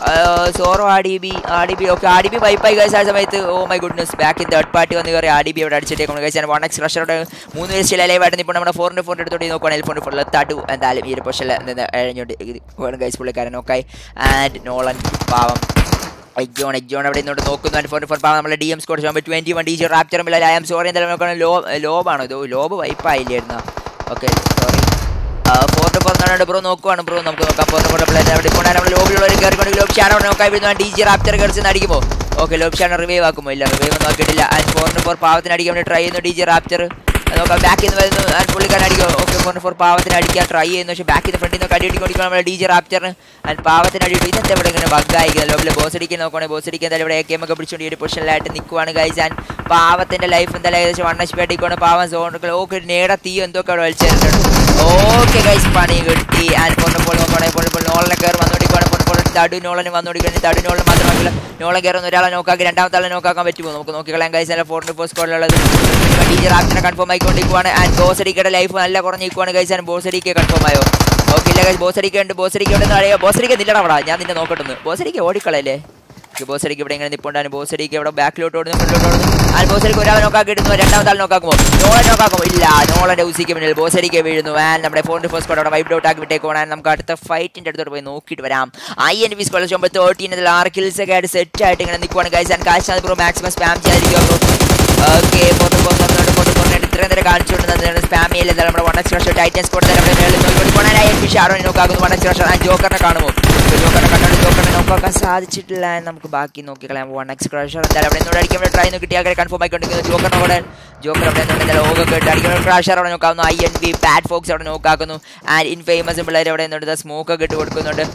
Zorro R D B R D B okay R D B വൈപ്പായി കഴിച്ച ആ സമയത്ത് oh my goodness back in third party വന്ന് കയറി ആർ ഡി ബി അവിടെ അടിച്ചിട്ടേക്കും കഴിച്ചാൽ വൺ എക്സ് റഷറുടെ മൂന്ന് പേര് ചില ലൈവായിട്ട് ഇപ്പോൾ നമ്മുടെ ഫോറിൻ്റെ ഫോറിൻ്റെ എടുത്തോട്ട് നോക്കുകയാണെങ്കിൽ ഫോറിൻ്റെ ഫോറിൽ താട്ടു എന്തായാലും ഈ ഒരു പൊഷനിൽ നിന്ന് എഴഞ്ഞോട്ട് വേണം കഴിച്ച് പുള്ളിക്കാരൻ നോക്കായി ആൻഡ് നോളൻ പാവം എജോൺ എജോൺ അവിടെ നിന്നോട്ട് നോക്കുന്നു ഫോർ ഫോർ പാവം നമ്മുടെ ഡി എം സ്കോർ ചെയ്യുമ്പോൾ ട്വൻറ്റി വൺ ഡി ജി റാപ്ചറും ഇല്ല ഐ എം സോറി എന്തായാലും നോക്കണം ലോ ലോബാണോ ഇത് ലോബ് വൈപ്പായില്ലായിരുന്നു okay sorry four to four എന്നാണ് ബ്രോ നോക്കുവാണ് ബ്രോ നമുക്ക് നോക്കാം ഫോർ ടു ഫോർ പ്ലേറ്റ് അവിടെ ഇപ്പോൾ നമ്മുടെ ലോബിലുള്ളവർ കയറിക്കൊണ്ട് ലോബ് ഷാഡോ നോക്കാൻ വരുന്നു ഡി ജി റാപ്ചർ കയറിച്ച് അടിക്കുമോ ഓക്കെ ലോബ് ഷാഡോ റിവൈവ് ആക്കുമോ ഇല്ല റിവൈവ് ഒന്നും ആക്കിയിട്ടില്ല ആൻഡ് ഫോർ ടു ഫോർ പാവത്തിന് അടിക്കാൻ വേണ്ടി ട്രൈ ചെയ്യുന്നു ഡി ജി റാപ്ചർ നോക്കാം ബാക്കിൽ നിന്ന് വരുന്നു ആൻഡ് പുള്ളിക്കാരൻ അടിക്കും ഓക്കെ ഫോർ ഫോർ പാവത്തിന് അടിക്കാൻ ട്രൈ ചെയ്യുന്നു പക്ഷേ ബാക്കിൽ നിന്ന് ഫ്രണ്ടിൽ നിന്ന് അടി അടിക്കൊണ്ടിരിക്കണം നമ്മുടെ ഡി ജി റാപ്ചറിന് ആൻഡ് പാവത്തിന് അടി ഇന്നത്തെ ഇവിടെ ഇങ്ങനെ ബഗ്ഗായിരിക്കുന്നത് ലോബിൽ ബോസ് അടിക്കാൻ നോക്കുകയാണെങ്കിൽ ബോസ് അടിക്കാൻ എന്തായാലും ഇവിടെ എ കെ എം ഒക്കെ പിടിച്ചുകൊണ്ട് ഈ ഒരു പൊസിഷനിലായിട്ട് നിൽക്കുവാണ് ഗൈസ് ആൻഡ് പാവത്തിന്റെ ലൈഫ് എന്തായാലും ഏകദേശം വൺ എച്ച് പി അടിക്കുകയാണ് പാവം സോണുകൾ ഓക്കെ നേട തീ എന്തൊക്കെ അവിടെ വലിച്ചിട്ടുണ്ട് ഓക്കെ ഗൈസ് പണി കിട്ടി ആൻഡ് പൊണ്ണപ്പോൾ നോക്കുകയാണെങ്കിൽ പൊണ്ണപ്പോൾ നോളനെ കയറി വന്നുകൊണ്ടിരിക്കുകയാണ് പൊണ്ണപ്പോൾ തടു നോളന് വന്നുകൊണ്ടിരിക്കുകയാണ് തടു നോളന് മാത്രമല്ല നോളൻ കയറുന്ന ഒരാളെ നോക്കാക്കി രണ്ടാമത്തെ ആളെ നോക്കാക്കാൻ പറ്റുമോ നമുക്ക് നോക്കിക്കളയാൻ ഗൈസ് അല്ല ഫോർ ഫോർ സ്കോഡിലുള്ളത് ടീച്ചർ ആക്സിനെ കൺഫേം ആയിക്കൊണ്ടിരിക്കുവാണ് ആൻഡ് ബോസ് അടിക്കയുടെ ലൈഫ് നല്ല കുറഞ്ഞിരിക്കുവാണ് ഗൈസ് ആൻഡ് ബോസ് അടിക്ക് കൺഫേം ആയോ ഓക്കെ ഇല്ല ഗൈസ് ബോസ് അടിക്ക ഉണ്ട് ബോസ് അടിക്ക ഉണ്ടെന്ന് അറിയാം ബോസ് അടിക്ക നില്ലടാ അവിടെ ഞാൻ നിന്നെ നോക്കട്ടെന്ന് ബോസ് അടിക്ക ഓടിക്കളല്ലേ ബോസ് അടിക്ക് ഇവിടെ ഇങ്ങനെ നിപ്പുണ്ടാണ് ബോസ് അടിക്ക് ഇവിടെ ബാക്കിലോട്ട് ഓടുന്നു ഫ്രണ്ടിലോട്ട് ഓടുന്നു ആൻഡ് ബോസ് അടിക്ക് ഒരാളെ നോക്കാൻ കിട്ടുന്നു രണ്ടാമത്തെ ആൾ നോക്കാക്കുമോ നോളെ നോക്കാക്കുമോ ഇല്ല നോളന്റെ ഉസിക്ക് മുന്നിൽ ബോസ് അടിക്ക് വീഴുന്നു ആൻഡ് നമ്മുടെ ഫോണിന്റെ ഫസ്റ്റ് സ്കോഡ് അവിടെ വൈപ്പ് ഔട്ട് ആക്കി വിട്ടേക്കോ ആൻഡ് നമുക്ക് അടുത്ത ഫൈറ്റിന്റെ അടുത്തോട്ട് പോയി നോക്കിയിട്ട് വരാം ഐ എൻ വി സ്കോളർ ചെയ്യുമ്പോൾ തേർട്ടീൻ ഇതിൽ ആറ് കിൽസ് ഒക്കെ ആയിട്ട് സെറ്റ് ആയിട്ട് ഇങ്ങനെ നിൽക്കുവാണ് ഗൈസ് ആൻഡ് കാശ് ബ്രോ മാക്സിമം സ്പാം ചെയ്യാതിരിക്കും okay photo photo photo photo ഇത്രയും നേരം കാണിച്ചുകൊണ്ട് സ്പാം ചെയ്യില്ല നമ്മുടെ വൺ എക്സ് റഷർ ടൈറ്റൻസ് കൂടെ നമ്മുടെ മേളിൽ നോക്കിക്കൊണ്ടാണ് ഐ എൻ വി ഷാറോ നോക്കാക്കുന്നു വൺ എക്സ് റഷർ ആൻഡ് ജോക്കറിനെ കാണുമോ ജോക്കറിനെ കണ്ടോണ്ട് ജോക്കറിനെ നോക്കാൻ സാധിച്ചിട്ടില്ല എന്ന് നമുക്ക് ബാക്കി നോക്കിക്കളയാം വൺ എക്സ് ക്രാഷർ എന്തായാലും അവിടെ നിന്നോട് അടിക്കാൻ വേണ്ടി ട്രൈ നോക്കി കിട്ടിയാൽ കൺഫേം ആയിക്കൊണ്ടിരിക്കുന്നു ജോക്കറിനോട് ജോക്കർ അവിടെ നിന്നുണ്ട് ലോകൊക്കെ ഇട്ട് അടിക്കുന്ന ക്രാഷർ അവിടെ നോക്കാവുന്നു I N B bad fox അവിടെ നോക്കാക്കുന്നു ആൻഡ് ഇൻഫേമസ് പിള്ളേർ അവിടെ നിന്നുണ്ട് സ്മോക്ക് ഒക്കെ ഇട്ട് കൊടുക്കുന്നുണ്ട്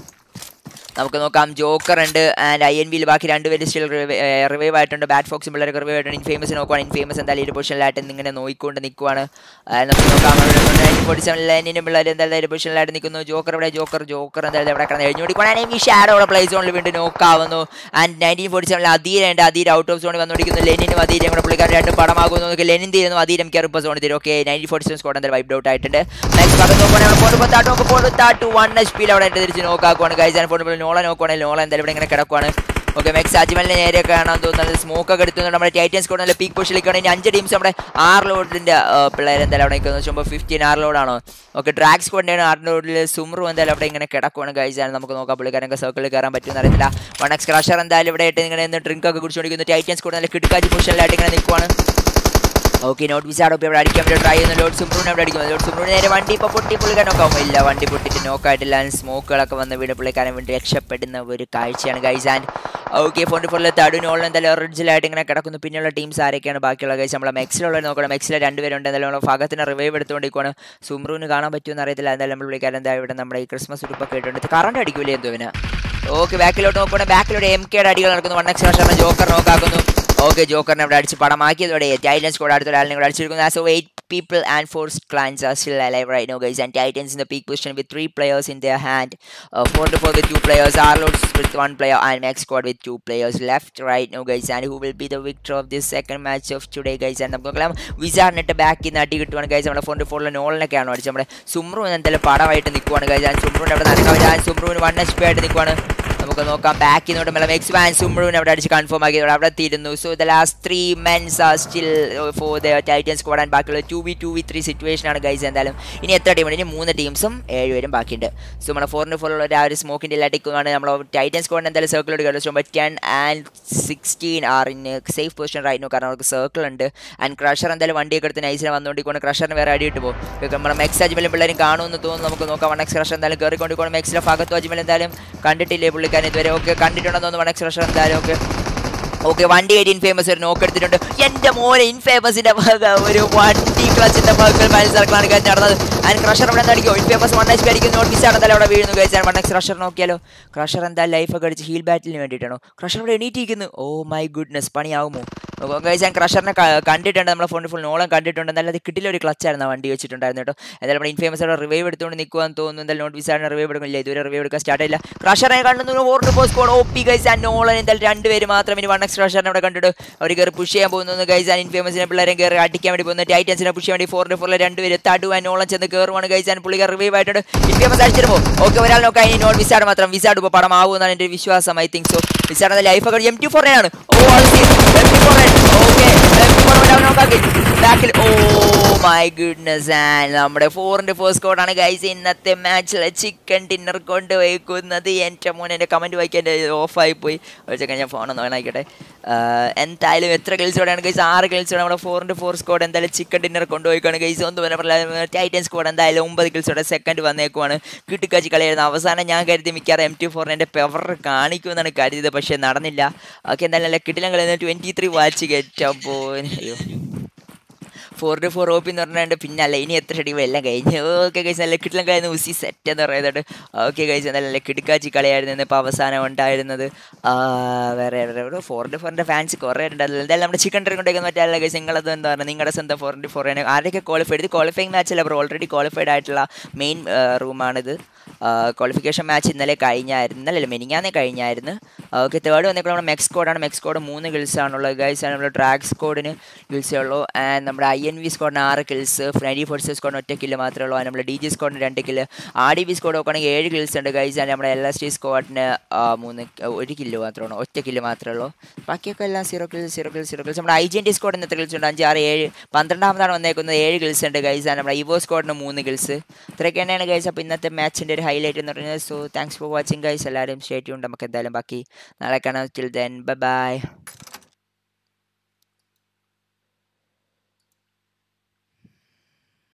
നമുക്ക് നോക്കാം ജോക്കർ ഉണ്ട് ആൻഡ് ഐ എൻ ബിയിൽ ബാക്കി രണ്ടുപേര് സ്റ്റിൽ റിവൈവ് ആയിട്ടുണ്ട് ബാറ്റ് ഫോക്സും പിള്ളേർക്ക് റിവൈവ് ആയിട്ടുണ്ട് ഇൻഫേമസ് നോക്കുവാണ് ഇൻഫേമസ് എന്തായാലും ഒരു പൊസിഷനിലായിട്ട് ഇങ്ങനെ നോക്കിക്കൊണ്ട് നിൽക്കുവാണ് നമുക്ക് നോക്കാം ഫോർട്ടി സെവൻ ലൈനിനും പിള്ളേർ എന്തായാലും ഒരു പൊസിഷനിലായിട്ട് നിൽക്കുന്നു ജോക്കർ ഇവിടെ ജോക്കർ ജോക്കർ എന്തായാലും ഇവിടെ കിടന്ന് എഴുന്നോടിക്കോണാണെങ്കിൽ ഈ ഷാഡോ അവിടെ പ്ലേ സോണിൽ വീണ്ടും നോക്കാവുന്നു ആൻഡ് നയൻറ്റീൻ ഫോർട്ടി സെവനിൽ അധീര ഉണ്ട് അധീര ഔട്ട് ഓഫ് സോണിൽ വന്നുകൊണ്ടിരിക്കുന്നു ലെനിനും അധീരം കൂടെ പുള്ളിക്കാരൻ രണ്ട് പടമാകുന്നു നമുക്ക് ലെനിൻ തീരുന്നു അധീരം കയറി ഇപ്പോൾ സോണിൽ തരും okay nineteen forty seven squad എന്തായാലും വൈപ്പ് ഔട്ട് ആയിട്ടുണ്ട് നെക്സ്റ്റ് ഭാഗത്ത് നോക്കുവാണെങ്കിൽ ഫോട്ടോ താട്ട് നോക്ക് ഫോട്ടോ താട്ട് വൺ എച്ച് പിയിൽ അവിടെ തിരിച്ച് നോക്കാക്കുവാണ് ഗൈസ് ആൻഡ് ഫോട്ടോ നോള നോക്കുവാണെങ്കിൽ നോള എന്തായാലും ഇവിടെ ഇങ്ങനെ കിടക്കുവാണ് ഓക്കെ മെക്സ് അജ്മലിനെ നേരെ കാണാൻ തോന്നുന്നത് സ്മോക്ക് ഒക്കെ എടുത്തുകൊണ്ട് നമ്മുടെ ടൈറ്റൻസ് കൂടെ നല്ല പീക്ക് പൊസിഷനിലേക്കാണ് ഇനി അഞ്ച് ടീംസ് നമ്മുടെ ആറ് ലോഡിന്റെ പിള്ളേർ എന്തായാലും അവിടെ നിൽക്കുന്നത് വെച്ചുമ്പോൾ ഫിഫ്റ്റീൻ ആറ് ലോഡാണോ ഓക്കെ ഡ്രാഗ് സ്ക്വാഡിന്റെ ആറ് ലോഡിൽ സുമ്രു എന്തായാലും അവിടെ ഇങ്ങനെ കിടക്കുവാണ് കഴിച്ചാൽ നമുക്ക് നോക്കാം പുള്ളിക്കാരൊക്കെ സർക്കിളിൽ കയറാൻ പറ്റുമെന്ന് അറിയത്തില്ല വൺ എക്സ് ക്രഷർ എന്തായാലും ഇവിടെ ആയിട്ട് ഇങ്ങനെ ഡ്രിങ്ക് ഒക്കെ കുടിച്ചുകൊണ്ടിരിക്കുന്നു ടൈറ്റൻസ് കൂടെ നല്ല കിടക്കാച്ചി പൊസിഷനിലായിട്ട് ഇങ്ങനെ നിൽക്കുവാണ് ഓക്കെ നോട്ട് വിസാഡോ ഇപ്പോൾ ഇവിടെ അടിക്കാൻ വേണ്ടി ട്രൈ ചെയ്യുന്നു ലോഡ് സുംബ്രൂനെ അവിടെ അടിക്കുന്നത് ലോഡ് സുംബ്രൂന് നേരെ വണ്ടി ഇപ്പോൾ പൊട്ടി പുള്ളിക്കാൻ നോക്കാവും ഇല്ല വണ്ടി പൊട്ടിട്ട് നോക്കായിട്ടില്ല സ്മോക്കുകളൊക്കെ വന്ന് വീട് പുള്ളിക്കാരൻ വേണ്ടി രക്ഷപ്പെടുന്ന ഒരു കാഴ്ചയാണ് ഗൈസ് ആൻഡ് ഓക്കെ ഫോൺ ഫോണിൽ തടു നോളിൽ എന്തായാലും ഒറിജിനലായിട്ട് ഇങ്ങനെ കിടക്കുന്നു പിന്നെയുള്ള ടീംസ് ആരൊക്കെയാണ് ബാക്കിയുള്ള ഗൈസ് നമ്മളെ മെക്സിലുള്ള നോക്കണം മെക്സിലെ രണ്ടുപേരുണ്ട് എന്തായാലും നമ്മൾ ഭാഗത്തിന് റിവൈവ് എടുത്തുകൊണ്ടിരിക്കുകയാണ് സുംബ്രൂന് കാണാൻ പറ്റുമെന്ന് അറിയത്തില്ല എന്തായാലും നമ്മൾ പുള്ളിക്കാരൻ എന്താ ഇവിടെ നമ്മുടെ ഈ ക്രിസ്മസ് ഉടുപ്പൊക്കെ ഇട്ടുണ്ട് കറണ്ട് അടിക്കൂലേ എന്തോ ഇവന് ഓക്കെ ബാക്കിലോട്ട് നോക്കുകയാണെങ്കിൽ ബാക്കിലൂടെ എം കെയുടെ അടികൾ നടക്കുന്നു വൺ എക്സ് വർഷം ജോക്കർ നോക്കാക്കുന്നു ഓക്കെ ജോക്കറിനെ അവിടെ അടിച്ച് പടമാക്കിയതോടെ ടൈറ്റൻസ് കൂടെ അടുത്ത ഒരാളിനെ കൂടെ അടിച്ചിരിക്കുന്നു as eight people and four clients are still alive right now guys and titans in the peak position with three players in their hand uh, four to four with two players arlords with one player and max squad with two players left right now guys and who will be the victor of this second match of today guys and നമുക്ക് നോക്കാം വിസാറിനിട്ട് ബാക്കിൽ നിന്ന് അടി കിട്ടുവാണ് guys നമ്മുടെ phone ഫോറിലെ നോളിനൊക്കെയാണ് അടിച്ചത് നമ്മുടെ സുമ്രു എന്തായാലും പടമായിട്ട് നിൽക്കുവാണ് ഗൈസ് ആൻഡ് സുമ്രുവിൻ്റെ അവിടെ നടക്കാൻ സുമ്രുവിന് വൺ എച്ച് പി ആയിട്ട് നിൽക്കുവാണ് നമുക്ക് നോക്കാം ബാക്കിൽ നിന്ന് മെല്ലെ എക്സ് വാൻ സുമ്രുവിനെ അവിടെ അടിച്ച് കൺഫേം ആക്കി അവിടെ തീരുന്നു so the last three mens are still for the Titans squad and ബാക്കിയുള്ള two V two V three situation ആണ് ഗൈസ് എന്തായാലും ഇനി എത്ര ടീമുണ്ട് ഇനി മൂന്ന് ടീംസും ഏഴുപേരും ബാക്കിയുണ്ട് സോ നമ്മുടെ ഫോറിന് ഫോറുള്ള ആ ഒരു സ്മോക്കിൻ്റെ എല്ലാ ടിക്കുമാണ് നമ്മൾ ടൈറ്റൻ സ്ക്വാഡ് എന്തായാലും സർക്കിൾ എടുക്കുക so ten and sixteen are in safe position right കാരണം അവർക്ക് സർക്കിൾ ഉണ്ട് ആൻഡ് ക്രഷർ എന്തായാലും വണ്ടിയൊക്കെ എടുത്ത് നൈസിനെ വന്നുകൊണ്ടിരിಕೊಂಡು ക്രഷറിന് വേറെ അടിയിട്ട് പോകും നമ്മുടെ മെക്സ് അജ്മലും പിള്ളേരും കാണുമെന്ന് തോന്നുന്നു നമുക്ക് നോക്കാം വൺ എക്സ് ക്രഷർ എന്തായാലും കയറിക്കൊണ്ടിരിക്കണം മെക്സിലെ ഭാഗത്തും അജ്മൽ എന്തായാലും കണ്ടിട്ടില്ലേ പുള്ളിക്കാരൻ ഇതുവരെ ഓക്കെ കണ്ടിട്ടുണ്ടെന്ന് തോന്നുന്നു വൺ എക്സ് ക്രഷർ എന്തായാലും ഓക്കെ ഓക്കെ വണ്ടി ആയിട്ട് ഇൻഫേമസ് ഒരു നോക്ക് എടുത്തിട്ടുണ്ട് എന്റെ മോനെ ഇൻഫേമസിന്റെ ഒരു വണ്ടി ക്ലച്ചിന്റെ ഭാഗത്തിൽ മത്സരങ്ങളാണ് കഴിഞ്ഞ് നടന്നത് അതിന് ക്രഷർ ഇവിടെ അടിക്കും ഇൻഫേമസ് വൺ എച്ച് പി അടിക്കും നോട്ട് മിസ് ആണെന്നല്ല അവിടെ വീഴുന്നു കഴിച്ചാൽ വൺ എക്സ് ക്രഷർ നോക്കിയാലോ ക്രഷർ എന്താ ലൈഫ് ഒക്കെ അടിച്ച് ഹീൽ ബാറ്റിന് വേണ്ടിയിട്ടാണോ ക്രഷർ ഇവിടെ എണീറ്റിരിക്കുന്നു ഓ മൈ ഗുഡ്നസ് പണിയാവുമോ ഗൈസ് ഞാൻ ക്രഷറിനെ കണ്ടിട്ടുണ്ട് നമ്മളെ ഫോണിൽ ഫുൾ നോളം കണ്ടിട്ടുണ്ട് എന്നാലും അത് കിട്ടില്ല ഒരു ക്ലച്ചായിരുന്നു ആ വണ്ടി വെച്ചിട്ടുണ്ടായിരുന്നു കേട്ടോ എന്തായാലും നമ്മുടെ ഇൻഫേമസ് അവിടെ റിവൈവ് എടുത്തുകൊണ്ട് നിൽക്കുവാന്ന് തോന്നുന്നു എന്തായാലും നോട്ട് വിസാറിന് റിവൈവ് എടുക്കുന്നില്ല ഇതുവരെ റിവൈവ് എടുക്കാൻ സ്റ്റാർട്ട് ചെയ്യില്ല ക്രഷറെ കണ്ടുന്നു വോട്ടർ പോസ്റ്റ് കോഡ് O P guys and Nolan എന്തായാലും രണ്ടുപേര് മാത്രം ഇനി വൺ എക്സ് ക്രഷറിനെ അവിടെ കണ്ടിട്ട് അവർ കയറി പുഷ് ചെയ്യാൻ പോകുന്നു ഗൈസ് ആൻഡ് ഇൻഫേമസിനെ പിള്ളേരെ കയറി അടിക്കാൻ വേണ്ടി പോകുന്നു ടൈറ്റൻസിനെ പുഷ് ചെയ്യാൻ വേണ്ടി ഫോറിന്റെ ഫോറിലെ രണ്ടുപേര് തടു ആൻഡ് നോളൻ ചെന്ന് കയറുവാണ് ഗൈസ് ആൻഡ് പുള്ളിക്കാർ റിവൈവ് ആയിട്ടുണ്ട് ഇൻഫേമസ് അടിച്ചിട്ട് പോകും ഓക്കെ ഒരാൾ നോക്കാം ഇനി നോട്ട് വിസാഡ് മാത്രം വിസാഡ് ഇപ്പോൾ പടം ആവുമെന്നാണ് എൻ്റെ ഒരു വിശ്വാസം I think so wizard life M T four ആണ് oh M T four okay M T four നോക്കാക്കി ബാക്കിൽ ഓ മൈ ഗുഡ്നസ് ആൻഡ് നമ്മുടെ ഫോറിന്റെ ഫേസ്റ്റ് കോഡാണ് ഗൈസ് ഇന്നത്തെ മാച്ചിലെ ചിക്കൻ ഡിന്നർ കൊണ്ട് വയ്ക്കുന്നത് എൻ്റെ മോൻ എൻ്റെ കമൻറ്റ് വായിക്കാൻ ഓഫായി പോയി ഒരു ഞാൻ ഫോണൊന്ന് വേണമായിക്കട്ടെ എന്തായാലും എത്ര ഗിൽസോടെയാണ് ഗൈസ് ആറ് ഗിൽസോടെ നമ്മുടെ ഫോറിൻ്റെ ഫോർ സ്കോഡ് എന്തായാലും ചിക്കൻ ഡിന്നർ കൊണ്ടുപോയിക്കാണ് ഗൈസ് ഒന്നും പറഞ്ഞ ടൈറ്റൻ സ്കോഡ് എന്തായാലും ഒമ്പത് ഗിൽസോടെ സെക്കൻഡ് വന്നേക്കുവാണ് കിട്ടിക്കാച്ചി കളിയായിരുന്നു അവസാനം ഞാൻ കരുതി മിക്കവാറും എം ടി ഫോറിന് എൻ്റെ പെവർ കാണിക്കുമെന്നാണ് കരുതിയത് പക്ഷേ നടന്നില്ല ഓക്കെ എന്തായാലും നല്ല കിട്ടിലും കളി ട്വൻറ്റി ത്രീ വാച്ച് കയറ്റാൻ പോയി അയ്യോ ഫോർ ടു ഫോർ ഓപ്പി എന്ന് പറഞ്ഞാൽ പിന്നെ അല്ല ഇനി എത്ര ഷെഡ്യൂൾ എല്ലാം കഴിഞ്ഞു ഓക്കെ കഴിച്ച് നല്ല കിട്ടിലും കളിയായിരുന്നു ഉസി സെറ്റ് എന്ന് പറയുന്നത് ഓക്കെ കഴിച്ച് നല്ല കിടുക്കാച്ചി കളിയായിരുന്നു ഇപ്പോൾ അവസാനം ഉണ്ടായിരുന്നത് വേറെ വേറെ ഫോർ ടു ഫോറിൻ്റെ ഫാൻസ് കുറേ ഉണ്ടായിരുന്നു എന്തായാലും നമ്മുടെ ചിക്കൻ ഡ്രിങ്ക് കൊണ്ടേക്ക് മറ്റേ കഴിച്ച് നിങ്ങളത് എന്താ പറയുക നിങ്ങളുടെ സ്വന്തം ഫോർ ടു ഫോർ ആരൊക്കെ ക്വാളിഫൈ ചെയ്ത് ക്വാളിഫയിങ് മാച്ചല്ല അവർ ഓൾറെഡി ക്വാളിഫൈഡ് ആയിട്ടുള്ള മെയിൻ റൂമാണിത് ക്വാളിഫിക്കേഷൻ മാച്ച് ഇന്നലെ കഴിഞ്ഞായിരുന്നു ഇന്നലെ മെനിങ്ങാന്നേ കഴിഞ്ഞായിരുന്നു ഓക്കെ തേർഡ് വന്നപ്പോൾ നമ്മുടെ മെക്സ് കോഡാണ് മെക്സ് കോഡ് മൂന്ന് ഗിൽസ് ആണുള്ളത് ഗൈസ് ആണ് നമ്മുടെ ഡ്രാഗ് സ്കോഡിന് ഗിൽസേ ഉള്ളൂ ആൻഡ് നമ്മുടെ ഐ എൻ വി സ്കോഡിന് ആറ് കിൽസ് നൈൻറ്റി ഫോർസ് സ്കോഡിന് ഒറ്റ കില്ല് മാത്രമേ ഉള്ളൂ നമ്മുടെ ഡി ജി സ്കോഡിന് രണ്ട് kill R D B squad നോക്കുകയാണെങ്കിൽ ഏഴ് കിൽസ് ഉണ്ട് ഗൈസ് ആൻഡ് നമ്മുടെ എൽ എസ് ടി സ്കോഡിന് മൂന്ന് ഒരു കില്ല് മാത്രമാണ് ഒറ്റ കില്ല് മാത്രമേ ഉള്ളൂ ബാക്കിയൊക്കെ എല്ലാം zero kills zero kills zero kills നമ്മുടെ ഐ ജി എൻ ടി സ്കോഡിന് എത്ര കിൽസ് ഉണ്ട് അഞ്ച് ആറ് ഏഴ് പന്ത്രണ്ടാമതാണ് വന്നേക്കുന്നത് ഏഴ് കിൽസ് ഉണ്ട് ഗൈസ് ആൻഡ് നമ്മുടെ ഇവോ സ്കോഡിന് മൂന്ന് കിൽസ് ഇത്രയൊക്കെ തന്നെയാണ് ഗൈസ് അപ്പോൾ ഇന്നത്തെ മാച്ചിൻ്റെ ഒരു ഹൈലൈറ്റ് എന്ന് പറയുന്നത് so thanks for watching guys എല്ലാവരും സ്റ്റേറ്റ് ഉണ്ട് നമുക്ക് എന്തായാലും ബാക്കി നാളെ കാണാം ടിൽ ദെൻ ബൈ ബൈ